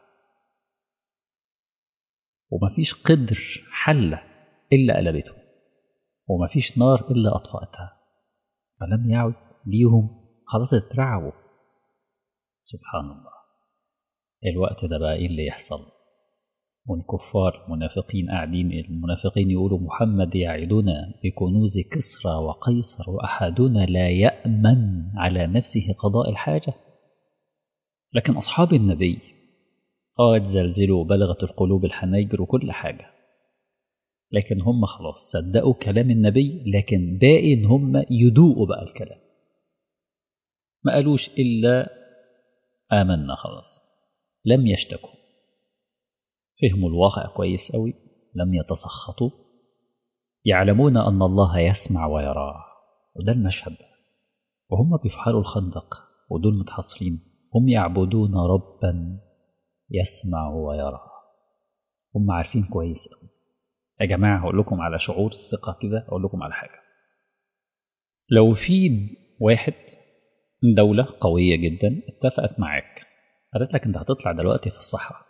ومفيش قدر حلة إلا قلبته ومفيش نار إلا أطفأتها فلم يعد ليهم خلاص اترعبوا سبحان الله الوقت ده بقى إيه اللي يحصل والكفار منافقين قاعدين المنافقين يقولوا محمد يعدنا بكنوز كسرى وقيصر وأحدنا لا يأمن على نفسه قضاء الحاجة لكن أصحاب النبي قد زلزلوا بلغت القلوب الحناجر وكل حاجة لكن هم خلاص صدقوا كلام النبي لكن باقي ان هم يدوقوا بقى الكلام ما قالوش إلا آمنا خلاص لم يشتكوا فهموا الواقع كويس أوي لم يتسخطوا يعلمون أن الله يسمع ويرى وده المشهد وهم بيفحروا الخندق ودول متحصرين هم يعبدون ربا يسمع ويرى هم عارفين كويس أوي يا جماعة هقول لكم على شعور الثقة كده أقول لكم على حاجة لو في واحد دولة قوية جدا اتفقت معاك قالت لك انت هتطلع دلوقتي في الصحراء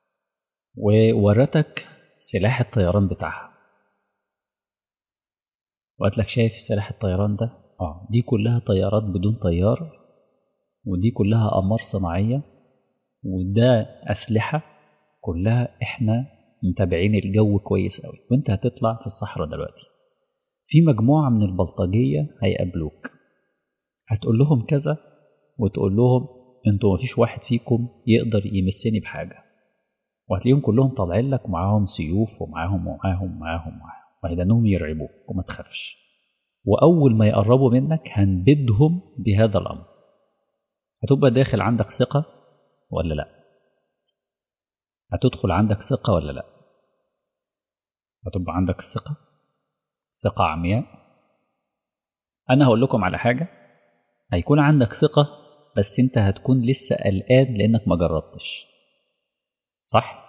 وورتك سلاح الطيران بتاعها وقالت لك شايف سلاح الطيران ده اه دي كلها طيارات بدون طيار ودي كلها أقمار صناعية وده أسلحة كلها احنا متابعين الجو كويس قوي وانت هتطلع في الصحراء دلوقتي في مجموعة من البلطجية هيقابلوك هتقول لهم كذا وتقول لهم انتوا مفيش واحد فيكم يقدر يمسني بحاجة وهتلاقيهم كلهم طالعين لك معاهم سيوف ومعاهم ومعاهم ومعاهم ومعاهم وهيدانهم يرعبوك وما تخافش وأول ما يقربوا منك هنبدهم بهذا الأمر هتبقى داخل عندك ثقة ولا لا هتدخل عندك ثقة ولا لا هتبقى عندك ثقة ثقة عمياء أنا هقول لكم على حاجة هيكون عندك ثقة بس أنت هتكون لسه قلقان لأنك ما جربتش صح؟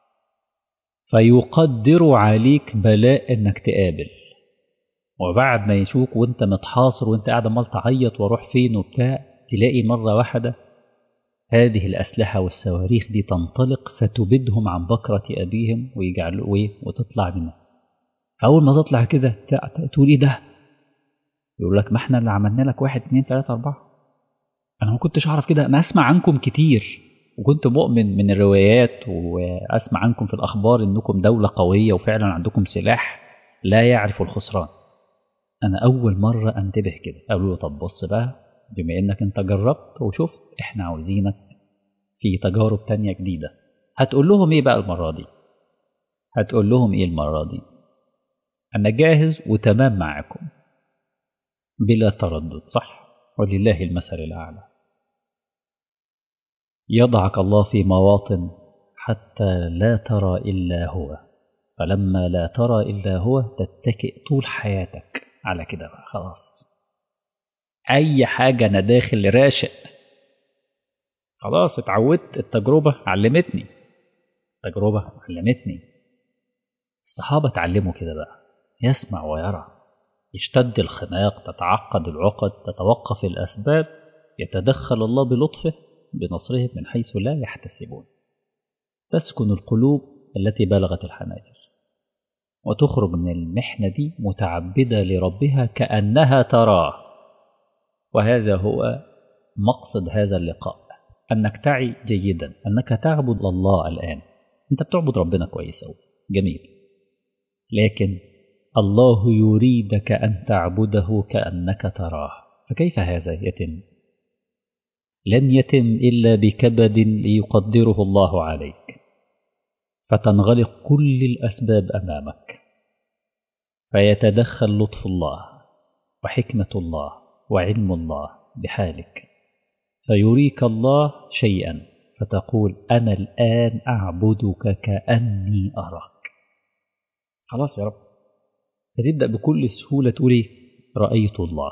فيقدر عليك بلاء إنك تقابل وبعد ما يشوك وأنت متحاصر وأنت قاعد عمال تعيط وأروح فين وبتاع تلاقي مرة واحدة هذه الأسلحة والصواريخ دي تنطلق فتبدهم عن بكرة أبيهم ويجعلوا إيه وتطلع منها فأول ما تطلع كده تقول إيه ده؟ يقول لك ما إحنا اللي عملنا لك واحد اتنين تلاتة أربعة أنا ما كنتش أعرف كده أنا أسمع عنكم كتير وكنت مؤمن من الروايات وأسمع عنكم في الأخبار إنكم دولة قوية وفعلا عندكم سلاح لا يعرف الخسران أنا أول مرة أنتبه كده قالوا له طب بص بقى بما إنك أنت جربت وشفت إحنا عاوزينك في تجارب تانية جديدة هتقول لهم إيه بقى المرة دي هتقول لهم إيه المرة دي أنا جاهز وتمام معاكم بلا تردد صح ولله المثل الأعلى يضعك الله في مواطن حتى لا ترى إلا هو فلما لا ترى إلا هو تتكئ طول حياتك على كده بقى خلاص أي حاجة أنا داخل راشق خلاص اتعودت التجربة علمتني التجربة علمتني الصحابة اتعلموا كده بقى يسمع ويرى يشتد الخناق تتعقد العقد تتوقف الأسباب يتدخل الله بلطفه بنصره من حيث لا يحتسبون تسكن القلوب التي بلغت الحناجر وتخرج من المحنة دي متعبدة لربها كأنها تراه وهذا هو مقصد هذا اللقاء أنك تعي جيدا أنك تعبد الله الآن أنت بتعبد ربنا كويس أوي جميل لكن الله يريدك أن تعبده كأنك تراه فكيف هذا يتم لن يتم إلا بكبد ليقدره الله عليك فتنغلق كل الأسباب أمامك فيتدخل لطف الله وحكمة الله وعلم الله بحالك فيريك الله شيئا فتقول أنا الآن أعبدك كأني أراك خلاص يا رب فتبدأ بكل سهولة تقول إيه رأيت الله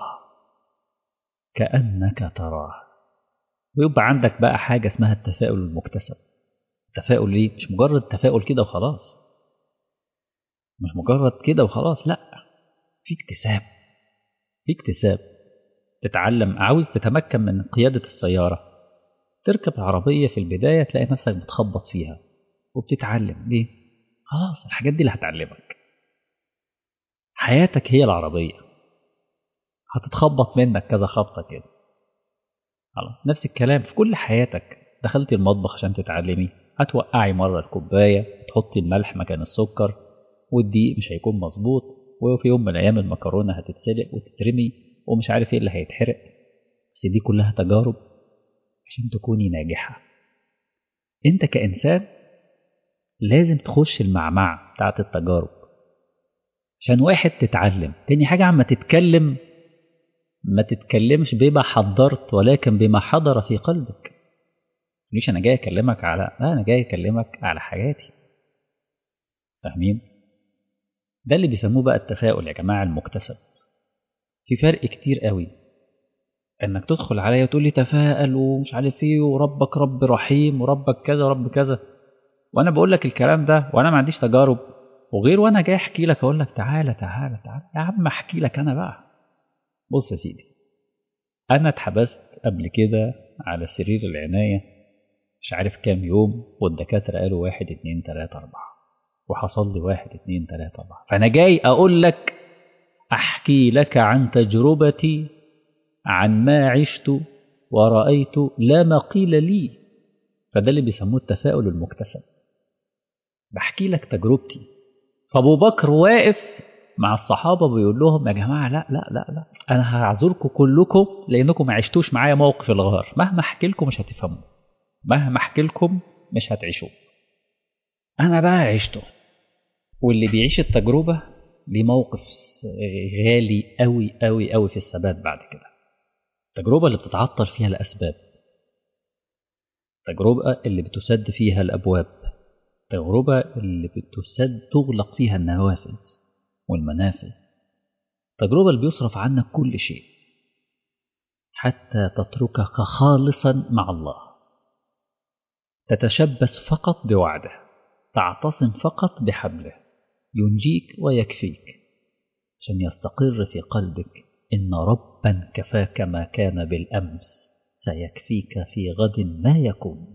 كأنك تراه ويبقى عندك بقى حاجة اسمها التفاؤل المكتسب التفاؤل ليه مش مجرد تفاؤل كده وخلاص مش مجرد كده وخلاص لا في اكتساب في اكتساب تتعلم عاوز تتمكن من قيادة السيارة تركب عربية في البداية تلاقي نفسك بتخبط فيها وبتتعلم ليه خلاص الحاجات دي اللي هتعلمك حياتك هي العربية هتتخبط منك كذا خبطة كده خلاص نفس الكلام في كل حياتك دخلتي المطبخ عشان تتعلمي هتوقعي مرة الكوباية تحطي الملح مكان السكر والدقيق مش هيكون مظبوط وفي يوم من الأيام المكرونة هتتسلق وتترمي ومش عارف ايه اللي هيتحرق بس دي كلها تجارب عشان تكوني ناجحة انت كإنسان لازم تخش المعمعة بتاعت التجارب عشان واحد تتعلم تاني حاجة عما تتكلم ما تتكلمش بما حضرت ولكن بما حضر في قلبك ليش انا جاي اكلمك على لا انا جاي اكلمك على حياتي فاهمين ده اللي بيسموه بقى التفاؤل يا جماعه المكتسب في فرق كتير قوي انك تدخل عليا وتقول لي تفائل ومش عارف ايه وربك رب رحيم وربك كذا ورب كذا وانا بقول لك الكلام ده وانا ما عنديش تجارب وغير وانا جاي احكي لك اقول لك تعالى تعالى تعالى يا عم احكي لك انا بقى بص يا سيدي انا اتحبست قبل كده على سرير العنايه مش عارف كام يوم والدكاتره قالوا واحد اتنين تلاته اربعه وحصل لي واحد اتنين تلاته اربعه فانا جاي اقول لك احكي لك عن تجربتي عن ما عشت ورأيت لا ما قيل لي فده اللي بيسموه التفاؤل المكتسب بحكي لك تجربتي فابو بكر واقف مع الصحابه بيقول لهم يا جماعه لا لا لا لا انا هعذركم كلكم لانكم ما عشتوش معايا موقف الغار مهما احكي لكم مش هتفهموا مهما احكي لكم مش هتعيشوا انا بقى عشته واللي بيعيش التجربه ليه موقف غالي قوي قوي قوي في الثبات بعد كده التجربه اللي بتتعطل فيها الاسباب التجربه اللي بتسد فيها الابواب التجربه اللي بتسد تغلق فيها النوافذ والمنافذ التجربه اللي بيصرف عنك كل شيء حتى تتركك خالصا مع الله تتشبث فقط بوعده تعتصم فقط بحبله ينجيك ويكفيك عشان يستقر في قلبك إن ربا كفاك ما كان بالأمس سيكفيك في غد ما يكون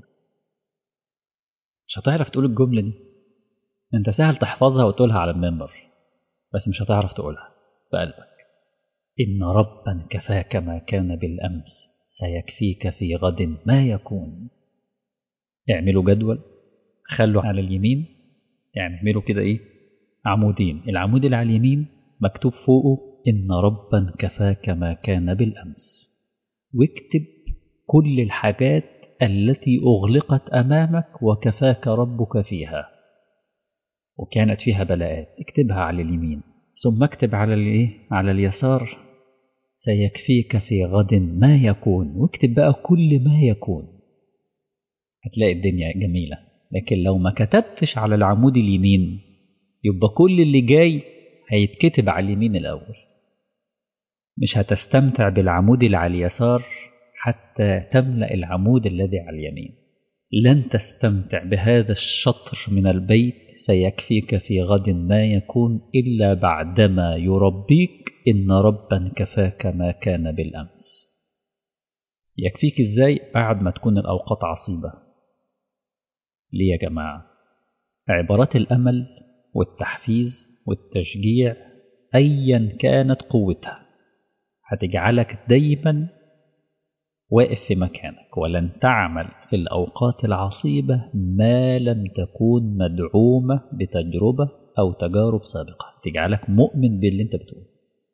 مش هتعرف تقول الجملة دي انت سهل تحفظها وتقولها على المنبر بس مش هتعرف تقولها في قلبك إن ربا كفاك ما كان بالأمس سيكفيك في غد ما يكون اعملوا جدول خلوا على اليمين يعني اعملوا كده ايه عمودين العمود اللي على اليمين مكتوب فوقه إن ربا كفاك ما كان بالأمس واكتب كل الحاجات التي أغلقت أمامك وكفاك ربك فيها وكانت فيها بلاءات اكتبها على اليمين ثم اكتب على الايه على اليسار سيكفيك في غد ما يكون واكتب بقى كل ما يكون هتلاقي الدنيا جميلة لكن لو ما كتبتش على العمود اليمين يبقى كل اللي جاي هيتكتب على اليمين الأول مش هتستمتع بالعمود اللي على اليسار حتى تملأ العمود الذي على اليمين لن تستمتع بهذا الشطر من البيت سيكفيك في غد ما يكون إلا بعدما يربيك إن ربا كفاك ما كان بالأمس يكفيك إزاي بعد ما تكون الأوقات عصيبة ليه يا جماعة عبارات الأمل والتحفيز والتشجيع أيا كانت قوتها هتجعلك دايما واقف في مكانك ولن تعمل في الأوقات العصيبة ما لم تكون مدعومة بتجربة أو تجارب سابقة تجعلك مؤمن باللي انت بتقوله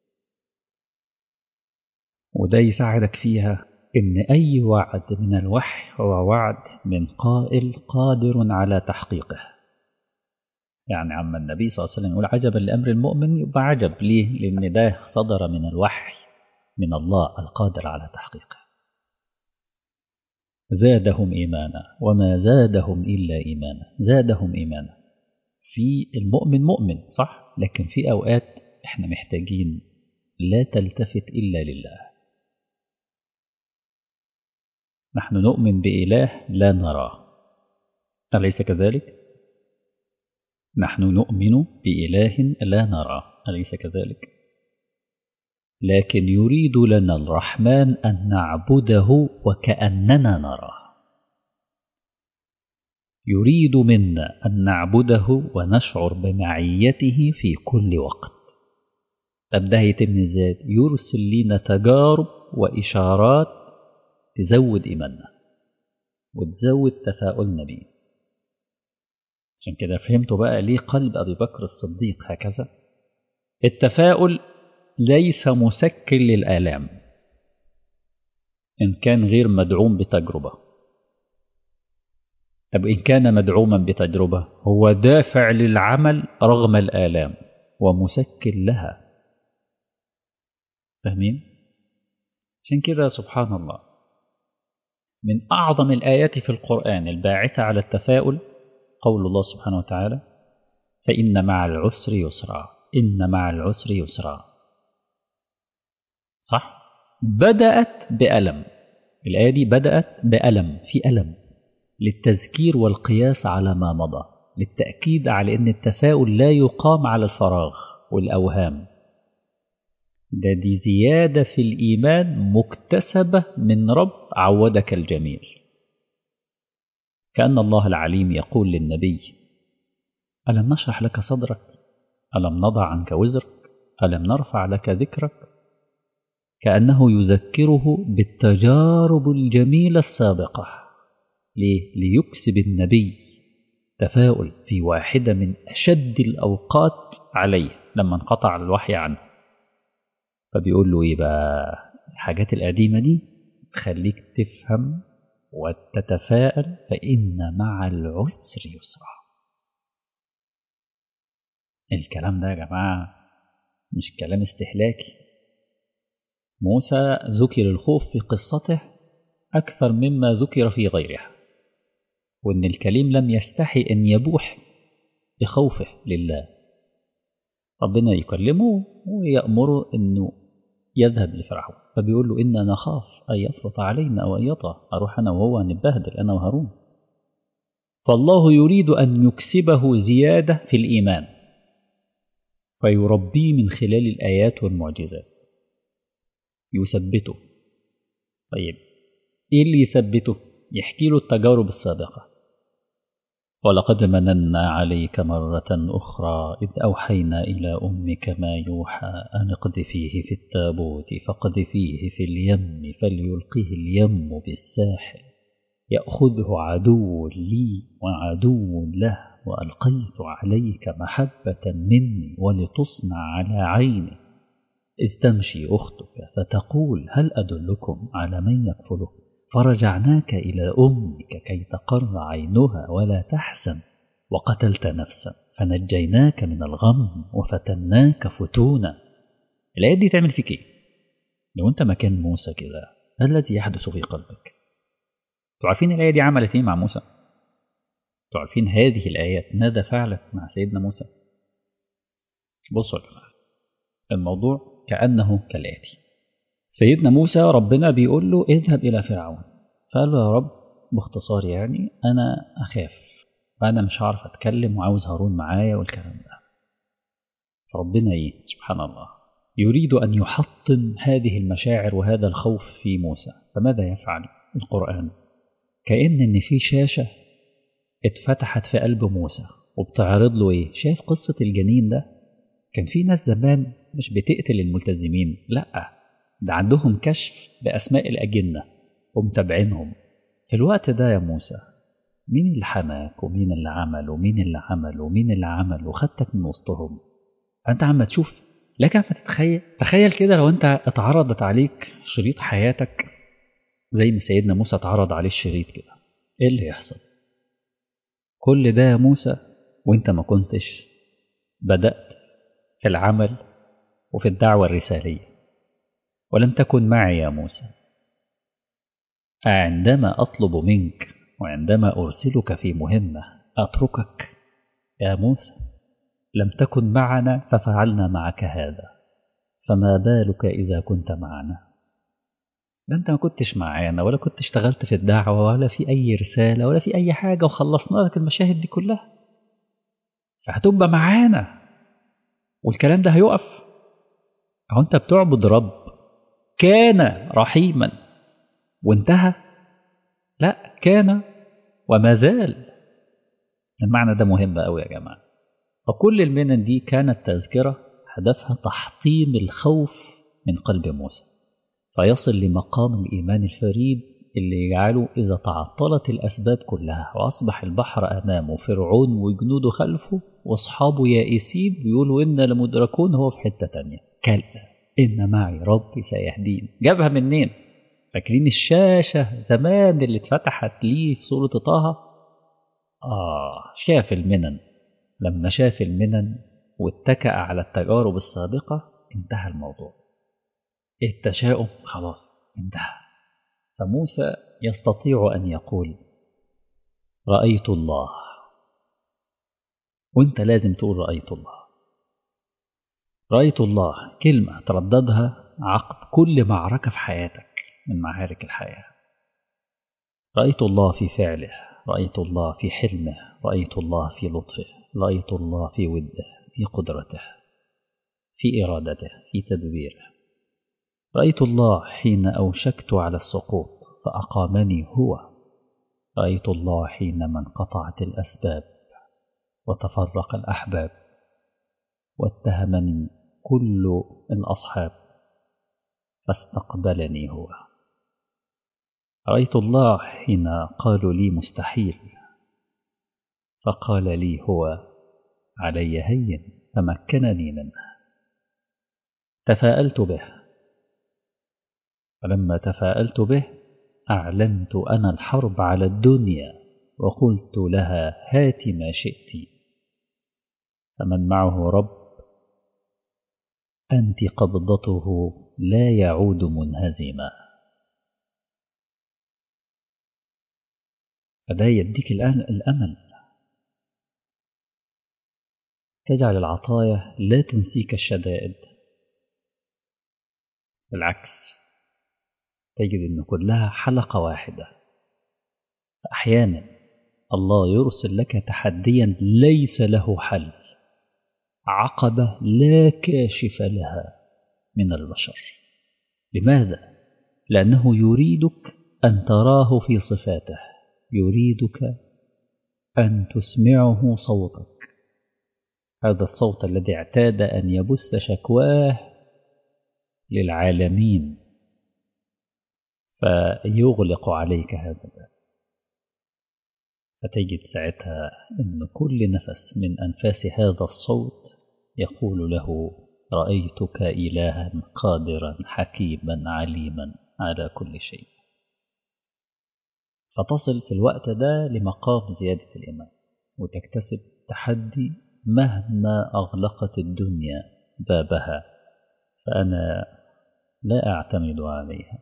وده يساعدك فيها إن أي وعد من الوحي هو وعد من قائل قادر على تحقيقه يعني عما النبي صلى الله عليه وسلم يقول عجبا لأمر المؤمن يبقى عجب ليه؟ لأن ده صدر من الوحي من الله القادر على تحقيقه زادهم إيمانا وما زادهم إلا إيمانا زادهم إيمانا في المؤمن مؤمن صح لكن في أوقات إحنا محتاجين لا تلتفت إلا لله نحن نؤمن بإله لا نراه أليس كذلك؟ نحن نؤمن بإله لا نراه أليس كذلك؟ لكن يريد لنا الرحمن أن نعبده وكأننا نراه يريد منا أن نعبده ونشعر بمعيته في كل وقت طب ده هيتم ازاي يرسل لنا تجارب وإشارات تزود إيماننا وتزود تفاؤلنا بيه عشان كده فهمتوا بقى ليه قلب أبي بكر الصديق هكذا التفاؤل ليس مسكن للآلام إن كان غير مدعوم بتجربة طب إن كان مدعوما بتجربة هو دافع للعمل رغم الآلام ومسكن لها فاهمين؟ عشان كده سبحان الله من أعظم الآيات في القرآن الباعثة على التفاؤل قول الله سبحانه وتعالى فإن مع العسر يسرا إن مع العسر يسرا صح بدأت بألم الآية دي بدأت بألم في ألم للتذكير والقياس على ما مضى للتأكيد على أن التفاؤل لا يقام على الفراغ والأوهام ده دي زيادة في الإيمان مكتسبة من رب عودك الجميل كأن الله العليم يقول للنبي ألم نشرح لك صدرك ألم نضع عنك وزرك ألم نرفع لك ذكرك كأنه يذكره بالتجارب الجميلة السابقة ليه؟ ليكسب النبي تفاؤل في واحدة من أشد الأوقات عليه لما انقطع الوحي عنه فبيقول له إيه بقى الحاجات القديمة دي تخليك تفهم وتتفائل فإن مع العسر يسرا الكلام ده يا جماعة مش كلام استهلاكي موسى ذكر الخوف في قصته أكثر مما ذكر في غيرها وإن الكليم لم يستحي أن يبوح بخوفه لله ربنا يكلمه ويأمره أنه يذهب لفرعون فبيقول له إنا نخاف أن يفرط علينا أو أن يطغى أروح أنا وهو نتبهدل أنا وهارون فالله يريد أن يكسبه زيادة في الإيمان فيربيه من خلال الآيات والمعجزات يثبته طيب إيه اللي يثبته يحكي له التجارب السابقة ولقد مننا عليك مرة أخرى إذ أوحينا إلى أمك ما يوحى أن اقذفيه في التابوت فاقذفيه في اليم فليلقه اليم بالساحل يأخذه عدو لي وعدو له وألقيت عليك محبة مني ولتصنع على عيني إذ تمشي أختك فتقول هل أدلكم على من يكفله فرجعناك إلى أمك كي تقر عينها ولا تحزن وقتلت نفسا فنجيناك من الغم وفتناك فتونا الآية دي تعمل فيك إيه؟ لو أنت مكان موسى كده ما الذي يحدث في قلبك؟ انتوا عارفين الآية دي عملت إيه مع موسى؟ انتوا عارفين هذه الآيات ماذا فعلت مع سيدنا موسى؟ بصوا يا جماعة الموضوع كأنه كالآتي سيدنا موسى ربنا بيقول له اذهب إلى فرعون فقال له يا رب باختصار يعني أنا أخاف فأنا مش هعرف أتكلم وعاوز هارون معايا والكلام ده فربنا إيه سبحان الله يريد أن يحطم هذه المشاعر وهذا الخوف في موسى فماذا يفعل القرآن كأن إن في شاشة اتفتحت في قلب موسى وبتعرض له إيه شايف قصة الجنين ده كان في ناس زمان مش بتقتل الملتزمين لأ ده عندهم كشف بأسماء الأجنة ومتابعينهم في الوقت ده يا موسى مين اللي حماك ومين اللي عمل ومين اللي عمل ومين اللي عمل وخدتك من وسطهم فأنت عم تشوف لك أن تتخيل تخيل كده لو أنت اتعرضت عليك شريط حياتك زي ما سيدنا موسى اتعرض عليه الشريط كده إيه اللي يحصل كل ده يا موسى وانت ما كنتش بدأت في العمل وفي الدعوة الرسالية ولم تكن معي يا موسى عندما أطلب منك وعندما أرسلك في مهمة أتركك يا موسى لم تكن معنا ففعلنا معك هذا فما بالك إذا كنت معنا ده أنت ما كنتش معانا ولا كنت اشتغلت في الدعوة ولا في أي رسالة ولا في أي حاجة وخلصنا لك المشاهد دي كلها فهتبقى معانا والكلام ده هيقف أهو أنت بتعبد رب كان رحيما وانتهى لا كان وما زال المعنى ده مهم قوي يا جماعة فكل المنن دي كانت تذكرة هدفها تحطيم الخوف من قلب موسى فيصل لمقام الإيمان الفريد اللي يجعله إذا تعطلت الأسباب كلها وأصبح البحر أمامه فرعون وجنوده خلفه وأصحابه يائسين بيقولوا إنا لمدركون هو في حتة تانية كلا إن معي ربي سيهدين جابها منين؟ فاكرين الشاشة زمان اللي اتفتحت ليه في سورة طه؟ آه شاف المنن لما شاف المنن واتكأ على التجارب السابقة انتهى الموضوع التشاؤم خلاص انتهى فموسى يستطيع أن يقول رأيت الله وانت لازم تقول رأيت الله رأيت الله كلمة ترددها عقب كل معركة في حياتك من معارك الحياة رأيت الله في فعله رأيت الله في حلمه رأيت الله في لطفه رأيت الله في وده في قدرته في إرادته في تدبيره رأيت الله حين أوشكت على السقوط فأقامني هو رأيت الله حينما انقطعت الأسباب وتفرق الأحباب واتهمني كل الأصحاب فاستقبلني هو رأيت الله حين قالوا لي مستحيل فقال لي هو علي هين فمكنني منه تفاءلت به فلما تفاءلت به أعلنت أنا الحرب على الدنيا وقلت لها هات ما شئت فمن معه رب أنت قبضته لا يعود منهزما فده يديك الآن الأمل تجعل العطايا لا تنسيك الشدائد بالعكس تجد أن كلها حلقة واحدة أحيانا الله يرسل لك تحديا ليس له حل عقبة لا كاشف لها من البشر لماذا؟ لأنه يريدك أن تراه في صفاته يريدك أن تسمعه صوتك هذا الصوت الذي اعتاد أن يبث شكواه للعالمين فيغلق عليك هذا الباب فتجد ساعتها أن كل نفس من أنفاس هذا الصوت يقول له رأيتك إلها قادرا حكيما عليما على كل شيء فتصل في الوقت ده لمقام زيادة الإيمان وتكتسب تحدي مهما أغلقت الدنيا بابها فأنا لا أعتمد عليها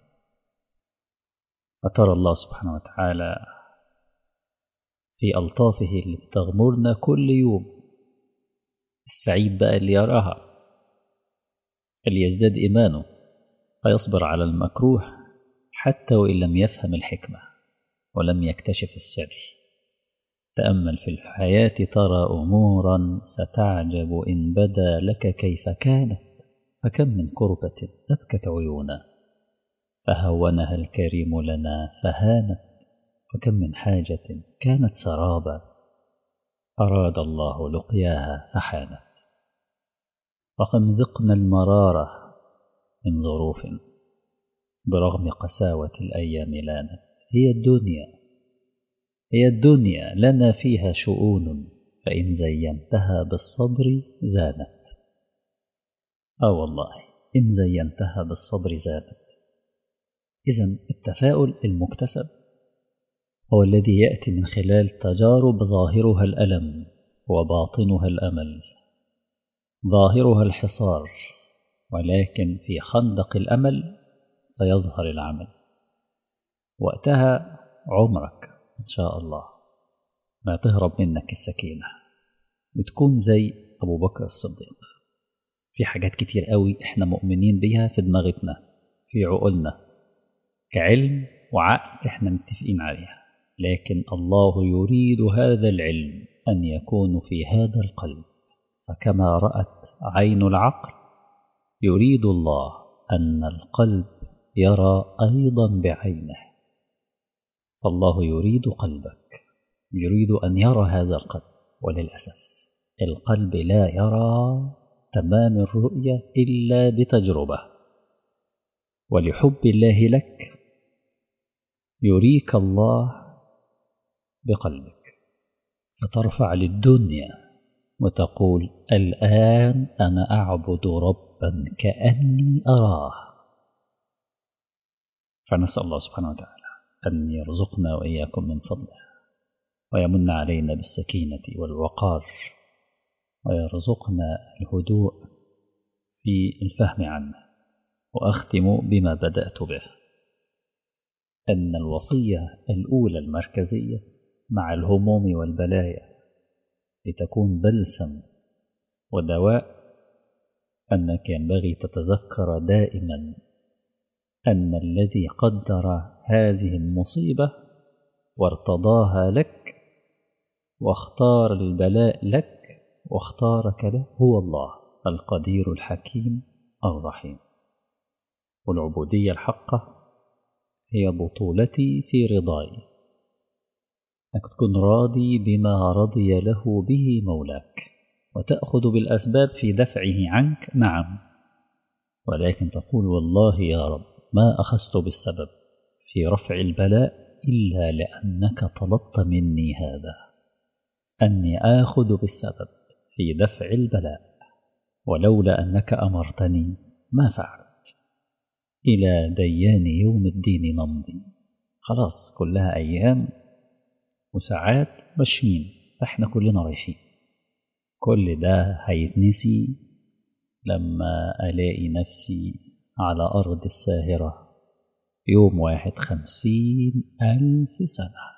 فترى الله سبحانه وتعالى في ألطافه اللي بتغمرنا كل يوم السعيد بقى اللي يراها اللي يزداد إيمانه فيصبر على المكروه حتى وإن لم يفهم الحكمة ولم يكتشف السر تأمل في الحياة ترى أمورا ستعجب إن بدا لك كيف كانت فكم من كربة أبكت عيونا فهونها الكريم لنا فهانت وكم من حاجة كانت سرابا أراد الله لقياها فحانت وكم ذقنا المرارة من ظروف برغم قساوة الأيام لانت هي الدنيا هي الدنيا لنا فيها شؤون فإن زينتها بالصبر زانت آه والله إن زينتها بالصبر زانت إذا التفاؤل المكتسب هو الذي يأتي من خلال تجارب ظاهرها الألم وباطنها الأمل ظاهرها الحصار ولكن في خندق الأمل سيظهر العمل وقتها عمرك إن شاء الله ما تهرب منك السكينة وتكون زي أبو بكر الصديق في حاجات كتير قوي إحنا مؤمنين بيها في دماغتنا في عقولنا كعلم وعقل إحنا متفقين عليها لكن الله يريد هذا العلم أن يكون في هذا القلب فكما رأت عين العقل يريد الله أن القلب يرى أيضا بعينه فالله يريد قلبك يريد أن يرى هذا القلب وللأسف القلب لا يرى تمام الرؤية إلا بتجربة ولحب الله لك يريك الله بقلبك فترفع للدنيا وتقول الآن أنا أعبد ربا كأني أراه فنسأل الله سبحانه وتعالى أن يرزقنا وإياكم من فضله ويمن علينا بالسكينة والوقار ويرزقنا الهدوء في الفهم عنه وأختم بما بدأت به أن الوصية الأولى المركزية مع الهموم والبلايا لتكون بلسم ودواء أنك ينبغي تتذكر دائما أن الذي قدر هذه المصيبة وارتضاها لك واختار البلاء لك واختارك له هو الله القدير الحكيم الرحيم والعبودية الحقة هي بطولتي في رضاي أنك تكون راضي بما رضي له به مولاك وتأخذ بالأسباب في دفعه عنك نعم ولكن تقول والله يا رب ما أخذت بالسبب في رفع البلاء إلا لأنك طلبت مني هذا أني آخذ بالسبب في دفع البلاء ولولا أنك أمرتني ما فعلت إلى ديان يوم الدين نمضي خلاص كلها أيام وساعات ماشيين فإحنا كلنا رايحين كل ده هيتنسي لما ألاقي نفسي على أرض الساهرة يوم واحد خمسين ألف سنة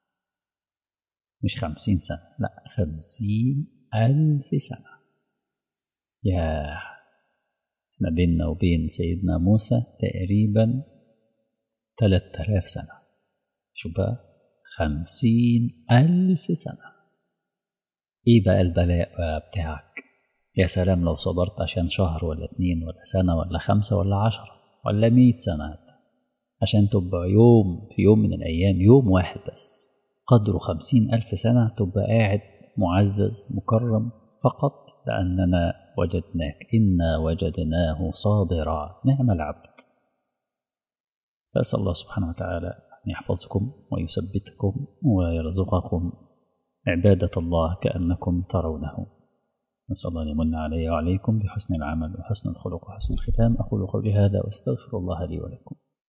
مش خمسين سنة لا خمسين ألف سنة يا احنا بيننا وبين سيدنا موسى تقريبا تلات آلاف سنة شو بقى خمسين ألف سنة ايه بقى البلاء بقى بتاعك يا سلام لو صدرت عشان شهر ولا اتنين ولا سنة ولا خمسة ولا عشرة ولا مية سنة عشان تبقى يوم في يوم من الأيام يوم واحد بس قدره خمسين ألف سنة تبقى قاعد معزز مكرم فقط لأننا وجدناك إنا وجدناه صابرا نعم العبد فأسأل الله سبحانه وتعالى أن يحفظكم ويثبتكم ويرزقكم عبادة الله كأنكم ترونه نسأل الله أن يمن علي وعليكم بحسن العمل وحسن الخلق وحسن الختام أقول قولي هذا وأستغفر الله لي ولكم